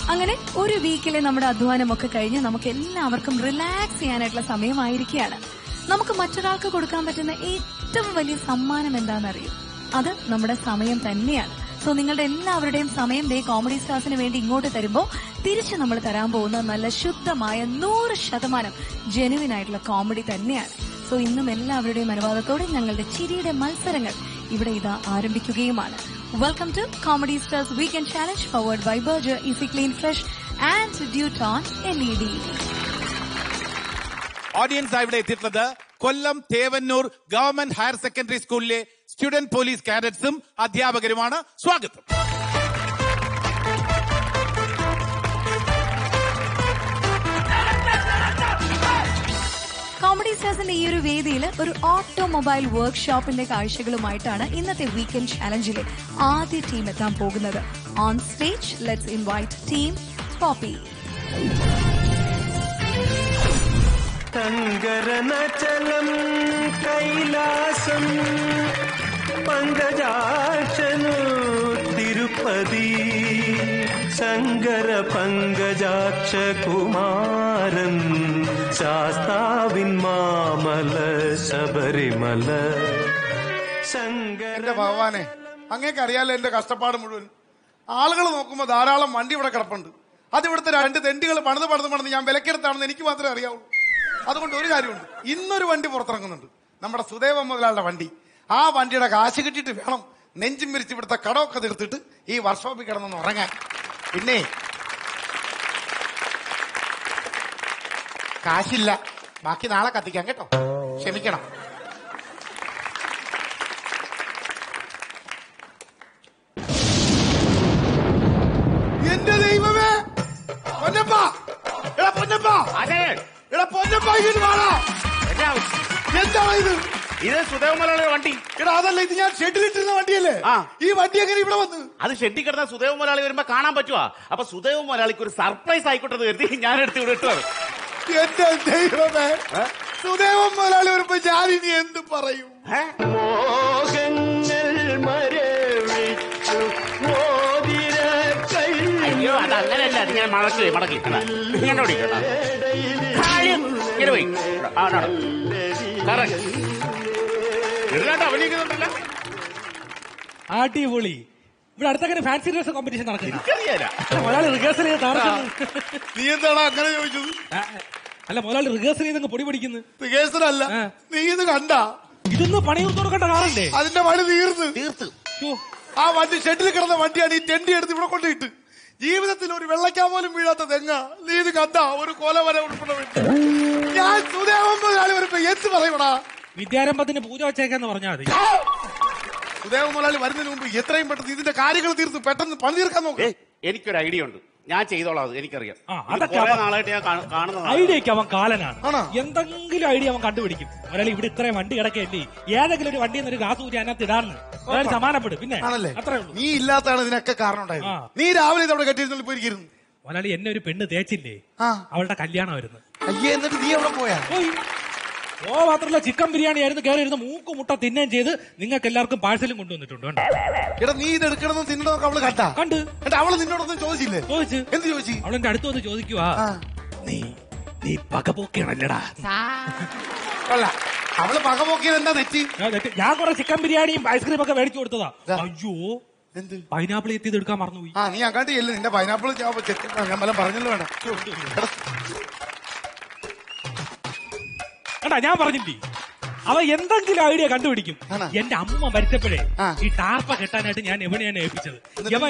അങ്ങനെ ഒരു വീക്കിലെ നമ്മുടെ അധ്വാനമൊക്കെ കഴിഞ്ഞ് നമുക്ക് എല്ലാവർക്കും റിലാക്സ് ചെയ്യാനായിട്ടുള്ള സമയമായിരിക്കുകയാണ് നമുക്ക് മറ്റൊരാൾക്ക് കൊടുക്കാൻ പറ്റുന്ന ഏറ്റവും വലിയ സമ്മാനം എന്താണെന്നറിയും അത് നമ്മുടെ സമയം തന്നെയാണ് സോ നിങ്ങളുടെ എല്ലാവരുടെയും സമയം ദേ കോമഡി സ്റ്റാർസിന് വേണ്ടി ഇങ്ങോട്ട് തരുമ്പോൾ തിരിച്ച് നമ്മൾ തരാൻ പോകുന്ന നല്ല ശുദ്ധമായ നൂറ് ശതമാനം ജെനുവിൻ ആയിട്ടുള്ള കോമഡി തന്നെയാണ് സോ ഇന്നും എല്ലാവരുടെയും അനുവാദത്തോടെ ഞങ്ങളുടെ ചിരിയുടെ മത്സരങ്ങൾ ഇവിടെ ഇതാ ആരംഭിക്കുകയുമാണ് welcome to comedy stars weekend challenge powered by Berger easy clean fresh and Duton L E D audience ഇവിടെ എത്തിയിട്ടുള്ളത് Kollam Thevannoor government higher secondary സ്കൂളിലെ സ്റ്റുഡന്റ് പോലീസ് കാഡറ്റ്സും അധ്യാപകരുമാണ് സ്വാഗതം കോമഡി സ്റ്റാർസിന്റെ ഈ ഒരു വേദിയിൽ ഒരു ഓട്ടോമൊബൈൽ വർക്ക്ഷോപ്പിന്റെ കാഴ്ചകളുമായിട്ടാണ് ഇന്നത്തെ വീക്കെൻഡ് ചാലഞ്ചിലെ ആദ്യ ടീം എത്താൻ പോകുന്നത് on stage let's invite team Poppy ശങ്കരനചലം കൈലാസം പങ്കജാക്ഷനു തിരുപ്പതി ശങ്കര പങ്കജാക്ഷ കുമാരൻ ശാസ്താവിൻ മാമല ശബരിമല ശങ്കര എന്റെ ഭഗവാനെ അങ്ങേക്ക് അറിയാലോ എന്റെ കഷ്ടപ്പാട് മുഴുവൻ ആളുകൾ നോക്കുമ്പോൾ ധാരാളം വണ്ടി ഇവിടെ കിടപ്പുണ്ട് അത് ഇവിടുത്തെ രണ്ട് തെണ്ടികൾ പണിത് പണിത് പണിത് ഞാൻ വിലക്കെടുത്താണെന്ന് എനിക്ക് മാത്രമേ അറിയാവുള്ളൂ അതുകൊണ്ട് ഒരു കാര്യമുണ്ട് ഇന്നൊരു വണ്ടി പുറത്തിറങ്ങുന്നുണ്ട് നമ്മുടെ സുദേവ മുതലാളുടെ വണ്ടി ആ വണ്ടിയുടെ കാശ് കിട്ടിയിട്ട് വേണം നെഞ്ചും വിരിച്ച് ഇവിടുത്തെ കടമൊക്കെ തീർത്തിട്ട് ഈ വർക്ക്ഷോപ്പിൽ കിടന്നൊന്ന് ഉറങ്ങാൻ പിന്നെ കാശില്ല ബാക്കി നാളെ കത്തിക്കാം കേട്ടോ ക്ഷമിക്കണം എന്റെ ദൈവമേ പൊന്നപ്പ എടാ പൊന്നപ്പ അതെ എടാ പൊന്നപ്പ ഇങ്ങോട്ട് വാടാ എന്താണ് ഇത് ഇത് സുദേവമലയുടെ വണ്ടി എടാ അതല്ല ഇത് ഞാൻ ഷെഡിലിട്ടിരുന്ന വണ്ടിയല്ലേ ആ. ഈ വണ്ടി എങ്ങനെ ഇവിടെ വന്ന് അത് ഷെഡി കിടന്ന സുദേവ മുതലാളി വരുമ്പോ കാണാൻ പറ്റുവാ അപ്പൊ സുദേവ മുതലാളിക്ക് ഒരു സർപ്രൈസ് ആയിക്കോട്ടെ എന്ന് കരുതി ഞാൻ എടുത്ത് ഇവിടെ ഇട്ടത് എന്റെ ദൈവമേ സുദേവൻ മുതലാളി വരുമ്പോ ഞാൻ ഇനി എന്ത് പറയും മോഹങ്ങൾ മരവിച്ചു മോതിര അയ്യോ അത് അങ്ങനെയല്ല അതിങ്ങനെ മടക്കി മടക്കി കണ്ടാ. ഇങ്ങനെ ഓടി കേട്ടാ കാര്യം ഇങ്ങനെ പോയി ആ, ആ, ആ. Correct. ഇതിനകത്ത് അഭിനയിക്കുന്നുണ്ടല്ലോ അടിപൊളി ഇവിടെ അടുത്തങ്ങനെ ഫാൻസി ഡ്രസ് കോമ്പറ്റീഷൻ നടക്കുന്ന എനിക്കറിയാല മുതലാളി റിഹേഴ്സൽ ചെയ്ത് താമസം നീ എന്താണ് അങ്ങനെ ചോദിച്ചത് അല്ല മുതലാളി റിഹേഴ്സൽ ചെയ്ത് പൊടി പഠിക്കുന്നു കേസരല്ല ആ. നീ ഇത് കണ്ട ഇതൊന്ന് പണിയൊന്നും തുറക്കേണ്ട കാറല്ലേ അതിന്റെ പണി തീർന്ന് തീർത്ത് യ്യോ, ആ വണ്ടി ഷെഡിൽ കിടന്ന വണ്ടിയാണ് ഈ ടെണ്ടി എടുത്ത് ഇവിടെ കൊണ്ടിട്ട് ജീവിതത്തിൽ ഒരു വെള്ളയ്ക്കാൻ പോലും വീഴാത്ത തെങ്ങ നീ ഇത് കണ്ട ഒരു കൊല വരെ ഉൾപ്പെടെ വിട്ടു ഞാൻ സുദേവൻ മുതലാളി വരുമ്പോ എന്ത് പറയൂടാ വിദ്യാരംഭത്തിന് പൂജ വെച്ചേക്കാന്ന് പറഞ്ഞാൽ മതി സുദേവൻ മുതലാളി വരുന്നതിന് മുമ്പ് എത്രയും പെട്ടെന്ന് ഇതിന്റെ കാര്യങ്ങൾ തീർത്ത് പെട്ടെന്ന് പണി തീർക്കാൻ നോക്ക് ഏ എനിക്കൊരു ഐഡിയ ഉണ്ട് ഞാൻ ചെയ്തോളാം അത് എനിക്കറിയാം ആ, ഇത് അതൊക്കെ കുറേ അവൻ- നാളായിട്ട് ഞാൻ കാണ- കാണുന്നതാണ് ഐഡിയക്ക് അവൻ കാലനാണ് ആണോ? എന്തെങ്കിലും ഐഡിയ അവൻ കണ്ടുപിടിക്കും മുതലാളി ഇവിടെ ഇത്രയും വണ്ടി കിടക്കല്ലേ ഏതെങ്കിലും ഒരു വണ്ടി ഒരു ഗ്ലാസ് ഊരി അതിനകത്ത് ഇടാന്ന് മുതലാളി സമാനപ്പെടും പിന്നെ ആണല്ലേ അത്രേ ഉള്ളൂ നീ ഇല്ലാത്താണ് ഇതിനൊക്കെ കാരണം ഉണ്ടായത് ആ. നീ രാവിലെ ഇത് അവിടെ കെട്ടിയിരുന്നില്ല പോയിരിക്കുന്നു മുതലാളി എന്നെ ഒരു പെണ്ണ് തേച്ചില്ലേ ആ അവളുടെ കല്യാണം വരുന്നു അയ്യേ എന്നിട്ട് നീ എവിടെ പോയാ പോയി ഓ മാത്രല്ല ചിക്കൻ ബിരിയാണി ആയിരുന്നു കയറി ഇരുന്ന് മൂക്ക് മുട്ട തിന്നുകയും ചെയ്ത് നിങ്ങൾക്ക് എല്ലാവർക്കും പാഴ്സലും കൊണ്ടുവന്നിട്ടുണ്ട് കണ്ടോ? എടാ നീ ഇത് എടുക്കണമെന്ന് തിന്നണമെന്നൊക്കെ അവള് കണ്ടാ കണ്ട് എന്നിട്ട് അവള് നിന്നോടൊന്നും ചോദിച്ചില്ലേ ചോദിച്ച് എന്ത് ചോദിച്ചു അവളെന്റെ അടുത്ത് വന്ന് ചോദിക്കുവാ ആ. നീ നീ പകപോക്കിയാണല്ലടാ കൊള്ളാം അവള് പകപോക്കിയത് എന്താ തെറ്റി ഞാൻ എന്നിട്ട് ഞാൻ കുറെ ചിക്കൻ ബിരിയാണിയും ഐസ്ക്രീം ഒക്കെ മേടിച്ചു കൊടുത്തതാ ദാ. അയ്യോ എന്ത് പൈനാപ്പിൾ എത്തിയത് എടുക്കാൻ മറന്നുപോയി ആ നീ അങ്ങാട്ട് ചെല്ല് നിന്റെ പൈനാപ്പിൾ ഞാൻ വല്ല പറഞ്ഞല്ലോ വേണ്ട എടാ, കണ്ടാ ഞാൻ പറഞ്ഞില്ലേ അവ എന്തെങ്കിലും ഐഡിയ കണ്ടുപിടിക്കും ആണോ? എന്റെ അമ്മ മരിച്ചപ്പോഴേ ആ. ഈ ടാർപ്പ കെട്ടാനായിട്ട് ഞാൻ എവിടെയാണ് ഏൽപ്പിച്ചത് യവൻ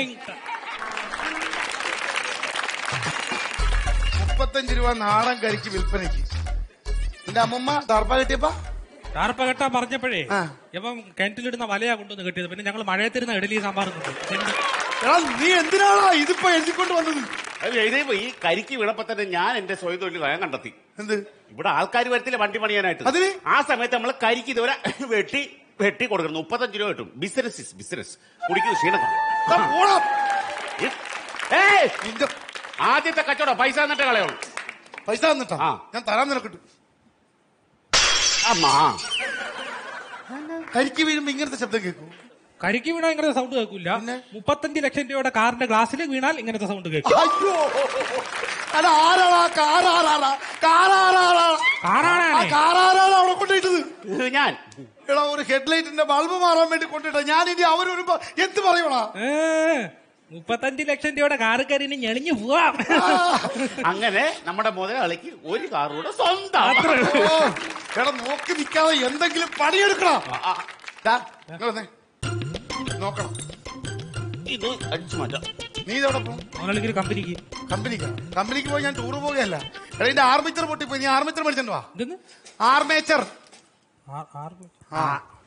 മുപ്പത്തഞ്ച് രൂപ നാടൻ കരിക്ക് വിൽപ്പനയ്ക്ക് നിന്റെ അമ്മമ്മ ദർഭ കിട്ടിയപ്പ ടാർപ്പ കെട്ടാൻ പറഞ്ഞപ്പോഴേ ആ. ഇവൻ കിണറ്റിലിടുന്ന വലയാ കൊണ്ടുവന്ന് കെട്ടിയത് പിന്നെ ഞങ്ങൾ മഴയത്തിരുന്ന ഇഡലി സാമ്പാർ എടാ നീ എന്തിനാടാ ഇതിപ്പോ എഴുതിക്കൊണ്ട് വന്നത് അത് എഴുതിയപ്പോ ഈ കരിക്ക് വീണപ്പോ തന്നെ ഞാൻ എന്റെ സ്വയം തൊഴിൽ സ്വയം കണ്ടെത്തി എന്ത് ഇവിടെ ആൾക്കാർ വരത്തില്ല വണ്ടി പണിയാനായിട്ട് അതിന്? ആ സമയത്ത് നമ്മൾ കരിക്ക് ഇതുവരെ വെട്ടി വെട്ടി കൊടുക്കണം മുപ്പത്തഞ്ച് രൂപ കിട്ടും ബിസിനസ് ഇസ് ബിസിനസ് കുടിക്കുന്ന ക്ഷീണം കാണും. എടാ, പോടാ. ഏയ്! നിന്റെ ആദ്യത്തെ കച്ചവടം പൈസ എന്നിട്ട് കളയണം പൈസ തന്നിട്ടാ ആ. ഞാൻ തരാൻ നിനക്കിട്ടു അമ്മാ കരിക്ക് വീഴുമ്പോ ഇങ്ങനത്തെ ശബ്ദം കേൾക്കൂ കരിക്ക് വീണാൽ ഇങ്ങനത്തെ സൗണ്ട് കേൾക്കില്ല മുപ്പത്തഞ്ച് ലക്ഷം രൂപയുടെ കാറിന്റെ ഗ്ലാസ്സിൽ വീണാൽ ഇങ്ങനത്തെ സൗണ്ട് കേൾക്കും അയ്യോ അല്ല ആരാടാ കാറാറാടാ കാറാറാടാ ആ കാറാണാണ് കാറാറാണ് അവിടെ കൊണ്ടിട്ടത് ഇത് ഞാൻ എടാ ഒരു ഹെഡ്ലൈറ്റിന്റെ ബൾബ് മാറാൻ വേണ്ടി കൊണ്ടിട്ട ഞാൻ ഇനി അവരൊരു എന്ത് പറയണാ ഏ, മുപ്പത്തഞ്ച് ലക്ഷം രൂപയുടെ കാറ് കയറി ഇനി ഞെളിഞ്ഞു പോവാം അങ്ങനെ നമ്മുടെ മുതലാളിക്ക് ഒരു കാറൂടെ സ്വന്തം ഓ, എടാ നോക്കി നിൽക്കാതെ എന്തെങ്കിലും പണിയെടുക്കണം ആ, ദാ, ഇങ്ങ് വന്നേ. നോക്കണം ഇത് അടിച്ചു മാറ്റാം നീ ഇതെവിടെ പോകും മുതലാളിക്ക് ഒരു കമ്പനിക്ക് കമ്പനിക്ക് കമ്പനിക്ക് പോയി ഞാൻ ടൂർ പോകുകയല്ല എടാ ഇതിന്റെ ആർമിച്ചർ പൊട്ടിപ്പോയി നീ ആർമിച്ചർ മേടിച്ചോ വാ ഇതെന്ന് ആർമേച്ചർ ആ- ആറ് ആ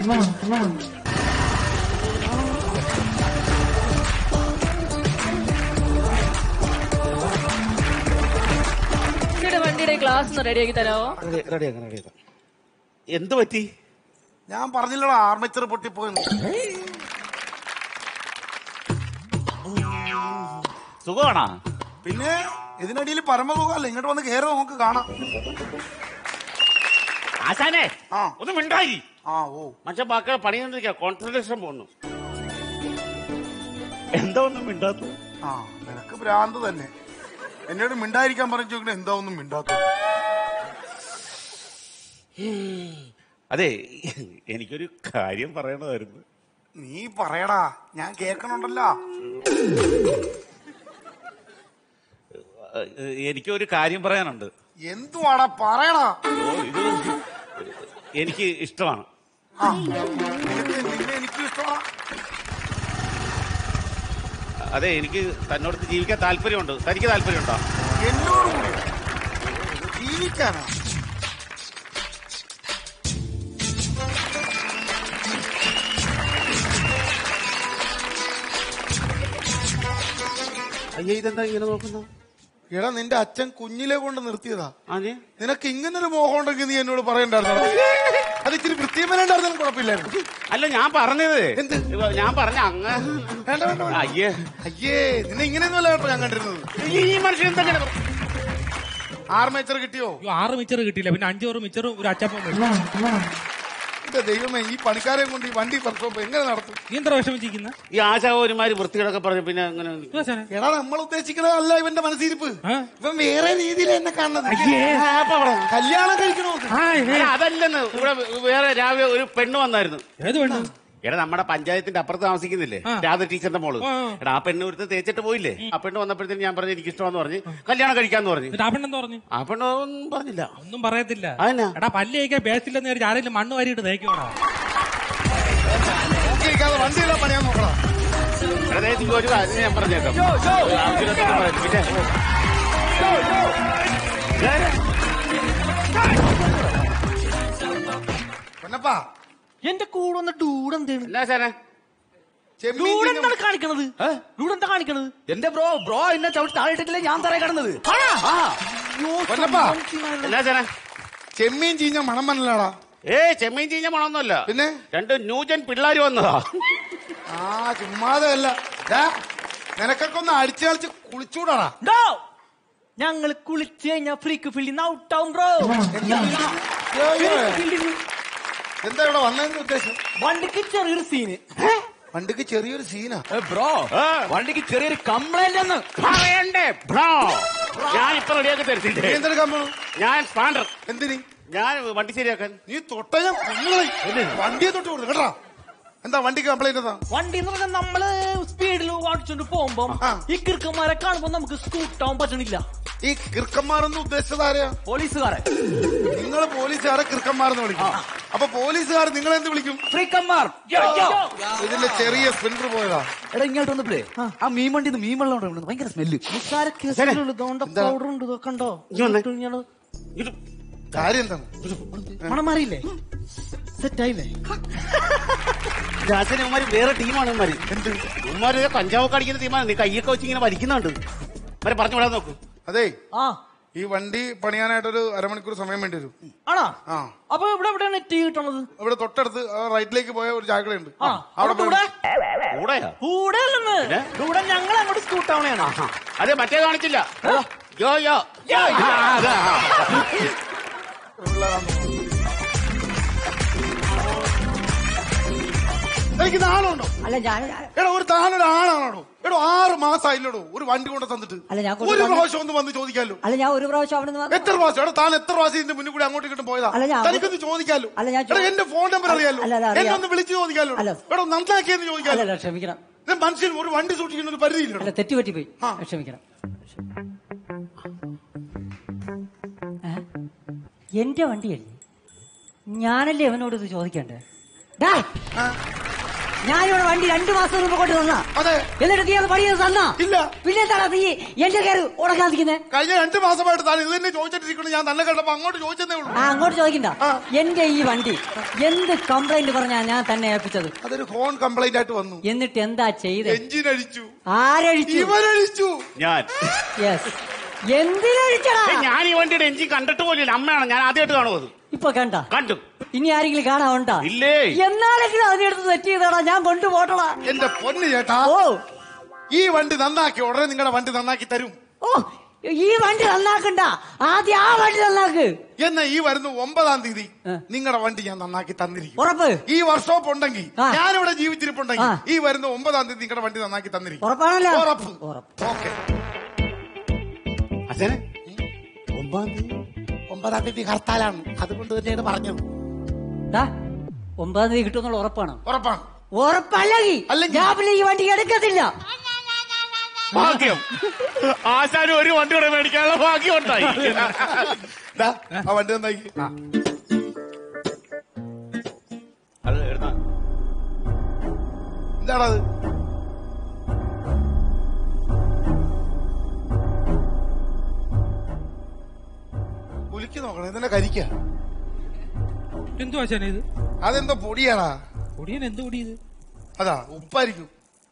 ഇവിടെ വണ്ടിയുടെ ഗ്ലാസ് ഒന്ന് റെഡിയാക്കി തരാമോ റെഡിയാക്കാം റെഡിയാക്കാം എന്ത് പറ്റി ഞാൻ പറഞ്ഞില്ലടാ ആർമേച്ചർ പൊട്ടിപ്പോയെന്ന് സുഖമാണോ പിന്നെ ഇതിനടിയിൽ പരമസുഖമല്ല ഇങ്ങോട്ട് വന്ന് കയറി നമുക്ക് കാണാം ആശാനെ ആ. ഒന്ന് മിണ്ടായി ആ ഓ മനുഷ്യൻ ബാക്കിയുള്ള പണി കണ്ടിരിക്കുക കോൺസെൻട്രേഷൻ പോകുന്നു എന്താ ഒന്നും മിണ്ടാത്ത ആ നിനക്ക് ഭ്രാന്ത് തന്നെ എന്നോട് മിണ്ടായിരിക്കാൻ പറഞ്ഞു ചോദിക്കണേ എന്താ ഒന്നും മിണ്ടാത്ത അതെ എനിക്കൊരു കാര്യം പറയണമായിരുന്നു നീ പറയടാ ഞാൻ കേൾക്കണുണ്ടല്ലോ ഏഹ്, എനിക്കൊരു കാര്യം പറയാനുണ്ട് എന്തുവാടാ പറയടാ ഓ, ഇത് എനിക്ക് ഇഷ്ടമാണ് ആ, നിനക്ക് നിന്നെ എനിക്കും ഇഷ്ടമാ അതെ എനിക്ക് തന്നോടത്ത് ജീവിക്കാൻ താല്പര്യമുണ്ട് തനിക്ക് താല്പര്യമുണ്ടോ എന്നോട് കൂടി ജീവിക്കാനാ അയ്യോ ഇതെന്താ ഇങ്ങനെ നോക്കുന്നു എടാ നിന്റെ അച്ഛൻ കുഞ്ഞിലെ കൊണ്ട് നിർത്തിയതാ അതെ നിനക്ക് ഇങ്ങനൊരു മോഹം ഉണ്ടെങ്കിൽ നീ എന്നോട് പറയണ്ടായിരുന്നു അത് ഇച്ചിരി വൃത്തിയമേണ്ടായിരുന്നാലും കുഴപ്പമില്ലായിരുന്നു അല്ല ഞാൻ പറഞ്ഞത് എന്ത്? ഇവ- ഞാൻ പറഞ്ഞ അങ്ങ് വേണ്ട വേണ്ട വേണ്ട. അയ്യേ അയ്യേ നിന്നെ ഇങ്ങനെയൊന്നുമല്ല കേട്ടോ ഞാൻ കണ്ടിരുന്നത് ഈ ഈ മനുഷ്യൻ എന്താ ഇങ്ങനെ പറ- ആർമേച്ചർ കിട്ടിയോ അയ്യോ, ആറ് മിച്ചർ കിട്ടിയില്ല പിന്നെ അഞ്ചോറ് മിച്ചറും ഒരു അച്ചപ്പം മേടിച്ചു. എന്റെ ദൈവമേ ഈ പണിക്കാരെ കൊണ്ട് ഈ വണ്ടി വർക്ക്ഷോപ്പ് എങ്ങനെ നടത്തും നീ എന്താ വിഷമിച്ചിരിക്കുന്ന ഈ ആശ ഒരുമാതിരി വൃത്തികളൊക്കെ പറഞ്ഞു പിന്നെ അങ്ങനെ എടാ നമ്മൾ ഉദ്ദേശിക്കണതല്ല ഇവന്റെ മനസ്സിരിപ്പ് ആ? ഇവൻ വേറെ രീതിയിൽ എന്നെ കാണുന്നത് ആ, അപ്പൊ അവിടെ. കല്യാണം കഴിക്കണോ അല്ല, അതല്ലെന്ന് ഇവിടെ വേറെ രാവിലെ ഒരു പെണ്ണ് വന്നായിരുന്നു ഏത് വേണം എടാ നമ്മുടെ പഞ്ചായത്തിന്റെ അപ്പുറത്ത് താമസിക്കുന്നില്ലേ ആ. രാധ ടീച്ചറിന്റെ മോള് ആ. എടാ ആ പെണ്ണ് ഒരുത്ത് തേച്ചിട്ട് പോയില്ലേ ആ പെണ്ണ് വന്നപ്പോഴത്തേക്ക് ഞാൻ പറഞ്ഞു എനിക്ക് ഇഷ്ടമാന്ന് പറഞ്ഞു കല്യാണം കഴിക്കാന്ന് പറഞ്ഞു എന്നിട്ട് ആ പെണ്ണെന്താ പറഞ്ഞു ആ പെണ്ണ് ഒന്നും പറഞ്ഞില്ല ഒന്നും പറയത്തില്ല അതെന്നാ? എടാ പല്ല് കഴിക്കാൻ ബേസില്ലെന്ന് വിചാരിച്ച് ആരെങ്കിലും മണ്ണ് വാരിയിട്ട് തേക്കോടാ നോക്കിയിരിക്കാതെ വണ്ടി എല്ലാം പണിയാൻ നോക്കണം എടാ, ദേ, ഇത് ഒരു കാര്യം ഞാൻ പറഞ്ഞേക്കാം ആവശ്യമില്ലാത്തത് പറയരുത്. പിന്നെ പൊന്നപ്പാ എന്റെ കൂടെ വന്ന ഡൂഡ് എന്താണ് എന്നാ സാറേ ചെമ്മീൻ ഡൂഡ് ചിങ്ങം- എന്താണ് കാണിക്കണത് ഡൂഡ് എന്താ കാണിക്കണത് എന്റെ ബ്രോ ബ്രോ എന്നെ ചവിട്ടി താഴെട്ടിട്ടില്ല ഞാൻ തറ കിടന്നത് ആ പൊന്നപ്പാ എന്നാ സാറേ ചെമ്മീൻ ചീഞ്ഞ മണം മനലാടാ ഏ ചെമ്മീൻ ചീഞ്ഞ മണമൊന്നുമല്ല പിന്നെ രണ്ട് ന്യൂജൻ പിള്ളേര് വന്നതാ ആ ചുമ്മാതെ അല്ല ദാ, നിനക്കൊക്കെ ഒന്ന് അടിച്ചു കളിച്ച് കുളിച്ചൂടാടാ ഡോ ഞങ്ങള് കുളിച്ച് കഴിഞ്ഞാ ഫ്രീക്ക് ഫീൽഡിന്ന് ഔട്ടാവും ബ്രോ എന്താ ഇവിടെ വന്നതിന്റെ ഉദ്ദേശം വണ്ടിക്ക് ചെറിയൊരു സീന് വണ്ടിക്ക് ചെറിയൊരു സീനാ ബ്രോ ആ. വണ്ടിക്ക് ചെറിയൊരു കംപ്ലൈന്റ് എന്ന് പറയണ്ടേ ബ്രോ ഞാൻ ഇപ്പൊ റെഡിയാക്കി നീ തരത്തില്ലേ എന്തെടുക്കാൻ പോണു ഞാൻ സ്പാൻഡർ എന്തിനി ഞാൻ വണ്ടി ശരിയാക്കാൻ നീ തൊട്ട ഞാൻ കുഞ്ഞുങ്ങളെ വണ്ടിയെ തൊട്ട് കൊടുത്തു കേട്ടാ എന്താ വണ്ടിക്ക് കംപ്ലൈന്റ് എന്താ വണ്ടി എന്ന് പറഞ്ഞാൽ നമ്മള് സ്പീഡിൽ ഓടിച്ചോണ്ട് പോകുമ്പോ ആ. ഈ കിറുക്കന്മാരെ കാണുമ്പോ നമുക്ക് സ്കൂട്ടാവാൻ പറ്റണില്ല ഈ കിർക്കന്മാരെന്ന് ഉദ്ദേശിച്ചത് ആരെയാ പോലീസുകാരൻ നിങ്ങൾ പോലീസുകാരെ കിർക്കന്മാരെന്ന് വിളിക്കും അപ്പൊ പോലീസുകാർ നിങ്ങൾ എന്ത് വിളിക്കും ഫ്രീക്കന്മാർ ഇതിന്റെ ചെറിയ സ്പിൻഡർ പോയതാ എടാ ഇങ്ങോട്ട് വന്നപ്പോഴേ ആ മീൻ വണ്ടി മീൻ വെള്ളം ഉണ്ട് ഇവിടുന്ന്. ഭയങ്കര സ്മെല്ല് നിസ്സാര കേസുകളുള്ളൂ ഇതുകൊണ്ട് പൗഡർ ഉണ്ട് ഇതൊക്കെ കണ്ടോ ഇങ്ങ് വന്നേ. ഇട്ട് ഇങ്ങനെ ഇത് കാര്യം എന്താണ് മണം മാറിയില്ലേ സെറ്റ് ആയില്ലേ രാജൻ ഇവന്മാര് വേറെ ടീമാണ് ഇവന്മാര് എന്ത് ഇവന്മാര് കഞ്ചാവൊക്കെ അടിക്കുന്ന ടീമാണ് നീ കൈയൊക്കെ വെച്ച് ഇങ്ങനെ വലിക്കുന്നുണ്ട് അവരെ പറഞ്ഞു വിടാൻ നോക്ക് അതെ ആ ഈ വണ്ടി പണിയാനായിട്ടൊരു അരമണിക്കൂർ സമയം വേണ്ടി വരും ആണോ ആ അപ്പൊ ഇവിടെ എവിടെയാണ് നെറ്റ് കിട്ടണത് ഇവിടെ തൊട്ടടുത്ത് ആ റൈറ്റിലേക്ക് പോയ ഒരു ചായക്കടയുണ്ട് ആ അവിടെ അവിടെ കൂടെ കൂടെയാ കൂടെ അല്ലെന്ന് പിന്നെ? കൂടെ ഞങ്ങൾ അങ്ങോട്ട് സ്കൂട്ടാവണയാണ് അതെ മറ്റേ കാണിച്ചില്ല യോ യോ ആ, അതാ. എനിക്ക് നാണുണ്ടോ അല്ല ഞാൻ എടോ ഒരു താനൊരു ആണാണോ എടോ ആറ് മാസമായില്ലടോ ഒരു വണ്ടി കൊണ്ട് തന്നിട്ട് അല്ല, ഞാൻ കൊണ്ട് ഒരു വന്ന്- പ്രാവശ്യം ഒന്ന് വന്ന് ചോദിക്കാലോ അല്ല ഞാൻ ഒരു പ്രാവശ്യം അവിടെ നിന്ന് എത്ര പ്രാവശ്യം എടോ താൻ എത്ര പ്രാവശ്യം ഇതിന്റെ മുന്നിൽ കൂടി അങ്ങോട്ടും ഇങ്ങോട്ടും പോയതാ അല്ല, ഞാൻ- തനിക്കൊന്ന് ചോദിക്കാലോ അല്ല, ഞാൻ ചോ- എടോ എന്റെ ഫോൺ നമ്പർ അറിയാലോ അല്ല, അല്ല, അറിയാം. എന്നെ ഒന്ന് വിളിച്ച് ചോദിക്കാലോ അല്ല. എടോ നന്നാക്കിയെന്ന് ചോദിക്കാലോ അല്ലല്ല ക്ഷമിക്കണം ഇത് മനുഷ്യൻ ഒരു വണ്ടി സൂക്ഷിക്കുന്ന ഒരു പരിധിയില്ലടോ അല്ല തെറ്റുപറ്റിപ്പോയി ആ. ക്ഷമിക്കണം ഏ? എന്റെ വണ്ടിയല്ലേ ഞാനല്ലേ അവനോട് ഇത് ചോദിക്കണ്ടേ ഡാ, ഞാനിവിടെ വണ്ടി രണ്ടു മാസം മുമ്പ് കൊണ്ട് തന്നാ അതെ എന്നിട്ട് നീ അത് പണിയത് തന്നാ ഇല്ല പിന്നെ എന്താ നീ എന്റെ കയറി ഉടക്കാതിരിക്കുന്നത് കഴിഞ്ഞ രണ്ട് മാസമായിട്ട് താൻ ഇത് തന്നെ ചോദിച്ചിട്ടിരിക്കണം ഞാൻ തന്നെ കണ്ടപ്പോ അങ്ങോട്ട് ചോദിച്ചതേ ഉള്ളൂ ആ അങ്ങോട്ട് ചോദിക്കണ്ട ആ. എന്റെ ഈ വണ്ടി എന്ത് കംപ്ലൈന്റ് പറഞ്ഞാ ഞാൻ തന്നെ ഏൽപ്പിച്ചത് അതൊരു ഫോൺ കംപ്ലൈന്റ് ആയിട്ട് വന്നു എന്നിട്ട് എന്താ ചെയ്ത് എഞ്ചിൻ അടിച്ചു ആരഴിച്ചു ഇവനടിച്ചു ഞാൻ യെസ് എന്തിനഴിച്ചടാ ഏയ്, ഞാൻ ഈ വണ്ടിയുടെ എഞ്ചിൻ കണ്ടിട്ട് പോലും അമ്മയാണ് ഞാൻ ആദ്യമായിട്ട് കാണുന്നത് ഇപ്പൊ കണ്ട കണ്ടു ഇനി ആരെങ്കിലും കാണാവുണ്ടാ ഇല്ലേ എന്നാലെങ്കിലും അതിനടുത്ത് തെറ്റ് ചെയ്തടാ ഞാൻ കൊണ്ടുപോട്ടടാ എന്റെ പൊന്ന് ചേട്ടാ ഓ ഈ വണ്ടി നന്നാക്കി ഉടനെ നിങ്ങളുടെ വണ്ടി നന്നാക്കി തരും ഓ ഈ വണ്ടി നന്നാക്കണ്ട ആദ്യം ആ വണ്ടി നന്നാക്ക് എന്നാ ഈ വരുന്ന ഒമ്പതാം തീയതി ആ. നിങ്ങളുടെ വണ്ടി ഞാൻ നന്നാക്കി തന്നിരിക്കും ഉറപ്പ് ഈ വർക്ക്ഷോപ്പ് ഉണ്ടെങ്കിൽ ആ. ഞാനിവിടെ ജീവിച്ചിരിപ്പുണ്ടെങ്കിൽ ആ. ഈ വരുന്ന ഒമ്പതാം തീയതി നിങ്ങളുടെ വണ്ടി നന്നാക്കി തന്നിരിക്കും ഉറപ്പാണല്ലോ ഉറപ്പ് ഉറപ്പ് ഓക്കെ അച്ഛനെ ഒമ്പതാം തീയതി ഹർത്താലാണ് അതുകൊണ്ട് തന്നെയാണ് പറഞ്ഞത് ദാ, ഒമ്പതാം തീയതി കിട്ടുമെന്നുള്ള ഉറപ്പാണ് ഉറപ്പാണ് ഉറപ്പല്ലെങ്കിൽ അല്ലെങ്കിൽ- ഞാൻ പിന്നെ ഈ വണ്ടി എടുക്കത്തില്ല ഭാഗ്യം ആശാനും ഒരു വണ്ടി കൂടെ മേടിക്കാനുള്ള ഭാഗ്യം ഉണ്ടായി ദാ, ആ വണ്ടി നന്നാക്കി അത് എടുത്താ എന്താണത് കുലിക്ക് നോക്കണം ഇതിനെ കരിക്ക എന്തോ ആശാന ഇത് അതെന്തോ പൊടിയാടാ പൊടിയൻ എന്ത് പൊടി ഇത് അതാ ഉപ്പായിരിക്കും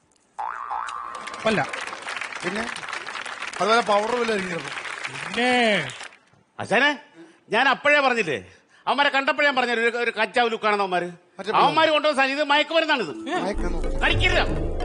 അല്ല പിന്നെ അതുപോലെ പവർ വല്ലതായിരിക്കും പിന്നെ അച്ഛനെ ഞാൻ അപ്പോഴേ പറഞ്ഞില്ലേ അവന്മാരെ കണ്ടപ്പോഴേ ഞാൻ പറഞ്ഞു ഒരു- ഒരു കച്ചാവ് ലുക്കാണെന്ന് അവന്മാര് മറ്റേ അവന്മാര് കൊണ്ടുവന്ന സാധനം ഇത് മയക്കുമരുന്നാണിത് മയക്കുന്നു കളിക്കരുത്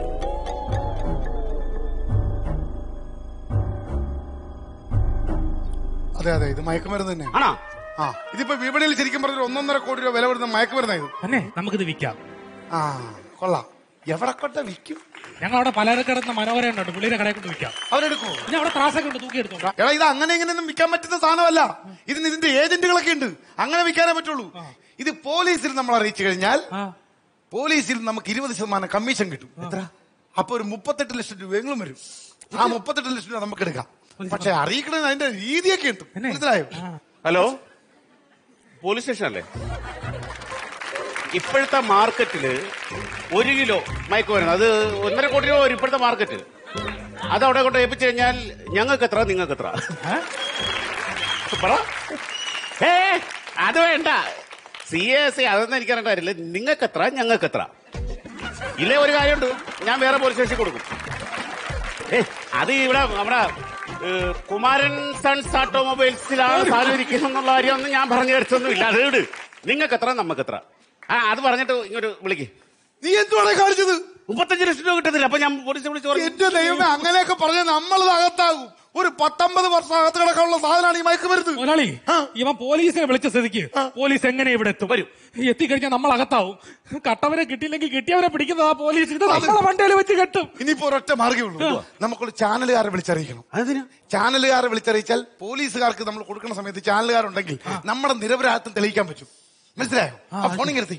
അതെ അതെ ഇത് മയക്കുമരുന്ന് തന്നെ ആണോ ആ ഇതിപ്പോ വിപണിയിൽ ശരിക്കും പറഞ്ഞ ഒന്നൊന്നര കോടി രൂപ വില വരുന്ന മയക്കുമരുന്നാ ഇത് തന്നെ നമുക്കിത് വിൽക്കാം ആ കൊള്ളാം എവിടെ കൊണ്ട വിൽക്കും ഞങ്ങൾ അവിടെ പലചരക്കടന്ന മനോഹരം ഉണ്ട് പുള്ളിയുടെ കടയിൽ കൊണ്ട് വിൽക്കാം അവരെടുക്കോ പിന്നെ അവിടെ ത്രാസൊക്കെ ഉണ്ട് തൂക്കി എടുത്തോളാം എടാ ഇത് അങ്ങനെ ഇങ്ങനെയൊന്നും വിൽക്കാൻ പറ്റുന്ന സാധനമല്ല ഇതിന് ഇതിന്റെ ഏജന്റുകളൊക്കെ ഉണ്ട് അങ്ങനെ വിൽക്കാനേ പറ്റുള്ളൂ ഇത് പോലീസിൽ നമ്മൾ അറിയിച്ചു കഴിഞ്ഞാൽ ആ പോലീസിൽ നമുക്ക് ഇരുപത് ശതമാനം കമ്മീഷൻ കിട്ടും എത്ര അപ്പൊ ഒരു മുപ്പത്തെട്ട് ലക്ഷം രൂപയെങ്കിലും വരും ആ മുപ്പത്തെട്ട് ലക്ഷം രൂപ നമുക്ക് എടുക്കാം പക്ഷെ അറിയിക്കണമെന്ന് അതിന്റെ രീതിയൊക്കെ ഉണ്ട് എന്നെ? മനസ്സിലായോ ആ. ഹലോ പോലീസ് സ്റ്റേഷൻ അല്ലേ ഇപ്പോഴത്തെ മാർക്കറ്റില് ഒരു കിലോ മയക്കുമരുന്ന് അത് ഒന്നര കോടി രൂപ വരും ഇപ്പോഴത്തെ മാർക്കറ്റിൽ അത് അവിടെ കൊണ്ട് ഏൽപ്പിച്ചു കഴിഞ്ഞാൽ ഞങ്ങൾക്ക് എത്ര നിങ്ങൾക്ക് എത്ര പറ ഏ അത് വേണ്ട സി എസ് സി അതൊന്നും എനിക്കറിയേണ്ട കാര്യമില്ല നിങ്ങൾക്ക് എത്ര ഞങ്ങൾക്ക് എത്ര ഇല്ലേ ഒരു കാര്യമുണ്ട് ഞാൻ വേറെ പോലീസ് സ്റ്റേഷൻ കൊടുക്കും ഏ അത് ഇവിടെ നമ്മുടെ ഏ, കുമാരൻ സൺസ് ഓട്ടോമൊബൈൽസിലാണ് സാധനം ഇരിക്കുന്നത് എന്നുള്ള കാര്യമൊന്നും ഞാൻ പറഞ്ഞു കേട്ടൊന്നും ഇല്ല അത് വിട് നിങ്ങൾക്ക് എത്ര നമുക്ക് എത്ര ആ അത് പറഞ്ഞിട്ട് ഇങ്ങോട്ട് വിളിക്ക് നീ എന്തുവാണ് കാണിച്ചത് മുപ്പത്തഞ്ച് ലക്ഷം രൂപ കിട്ടുന്നില്ല അപ്പൊ ഞാൻ പോലീസ് വിളിച്ച് പറഞ്ഞു എന്റെ ദൈവമേ അങ്ങനെയൊക്കെ പറഞ്ഞ നമ്മളത് അകത്താകും ഒരു പത്തൊമ്പത് വർഷം അകത്ത് കിടക്കാനുള്ള സാധനമാണ് ഈ മയക്കുമരുന്ന് മുതലാളി ഇവൻ പോലീസിനെ വിളിച്ച സ്ഥിതിക്ക് പോലീസ് എങ്ങനെ ഇവിടെ എത്തും വരും. എത്തിക്കഴിഞ്ഞാൽ നമ്മൾ അകത്താവും കട്ടവരെ കിട്ടിയില്ലെങ്കിൽ കിട്ടിയവരെ പിടിക്കുന്നതാ പോലീസ് ഇത് നമ്മളെ വണ്ടിയിൽ വെച്ച് കെട്ടും ഇനിയിപ്പോ ഒരൊറ്റ മാർഗ്ഗമേ ഉള്ളൂ നമുക്കൊരു ചാനലുകാരെ വിളിച്ചറിയിക്കണം അതിന് ചാനലുകാരെ വിളിച്ചറിയിച്ചാൽ പോലീസുകാർക്ക് നമ്മൾ കൊടുക്കുന്ന സമയത്ത് ചാനലുകാരുണ്ടെങ്കിൽ നമ്മുടെ നിരപരാധിത്വം തെളിയിക്കാൻ പറ്റും മനസ്സിലായോ ആ ഫോണിങ് എടുത്തി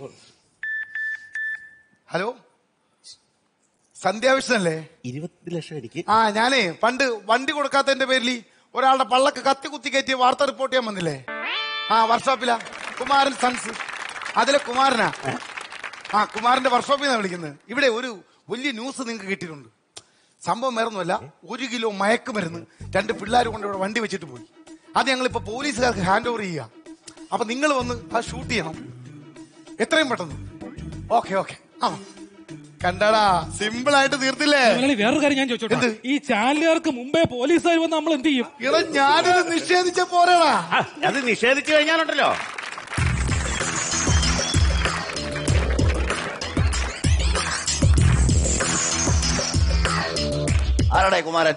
ഹലോ സന്ധ്യാവിഷ്ണല്ലേ ഇരുപത്തി ലക്ഷം എനിക്ക് ആ ഞാനേ പണ്ട് വണ്ടി കൊടുക്കാത്തതിന്റെ പേരിൽ ഒരാളുടെ പള്ളക്ക് കത്തി കുത്തി കയറ്റി വാർത്ത റിപ്പോർട്ട് ചെയ്യാൻ വന്നില്ലേ ആ വർക്ക്ഷോപ്പിലാ കുമാരൻ സൺസ് അതിലെ കുമാരനാ ആ കുമാരന്റെ വർക്ക്ഷോപ്പിൽ നിന്നാണ് വിളിക്കുന്നത് ഇവിടെ ഒരു വലിയ ന്യൂസ് നിങ്ങൾക്ക് കിട്ടിയിട്ടുണ്ട് സംഭവം വേറൊന്നുമല്ല ഒരു കിലോ മയക്കുമരുന്ന് രണ്ട് പിള്ളേർ കൊണ്ട് ഇവിടെ വണ്ടി വെച്ചിട്ട് പോയി അത് ഞങ്ങളിപ്പോ പോലീസുകാർക്ക് ഹാൻഡ് ഓവർ ചെയ്യുക അപ്പൊ നിങ്ങൾ വന്ന് അത് ഷൂട്ട് ചെയ്യണം എത്രയും പെട്ടെന്ന് ഓക്കെ ഓക്കെ ആ കണ്ടടാ സിമ്പിൾ ആയിട്ട് തീർത്തില്ലേ മുതലാളി വേറൊരു കാര്യം ഞാൻ ചോദിച്ചോട്ടെ എന്ത്? ഈ ചാനലുകാർക്ക് മുമ്പേ പോലീസുകാർ വന്ന് നമ്മൾ എന്ത് ചെയ്യും ഇട ഞാനിത് നിഷേധിച്ച പോരാടാ ആ, അത് നിഷേധിച്ചു കഴിഞ്ഞാലുണ്ടല്ലോ ആരാടേ കുമാരൻ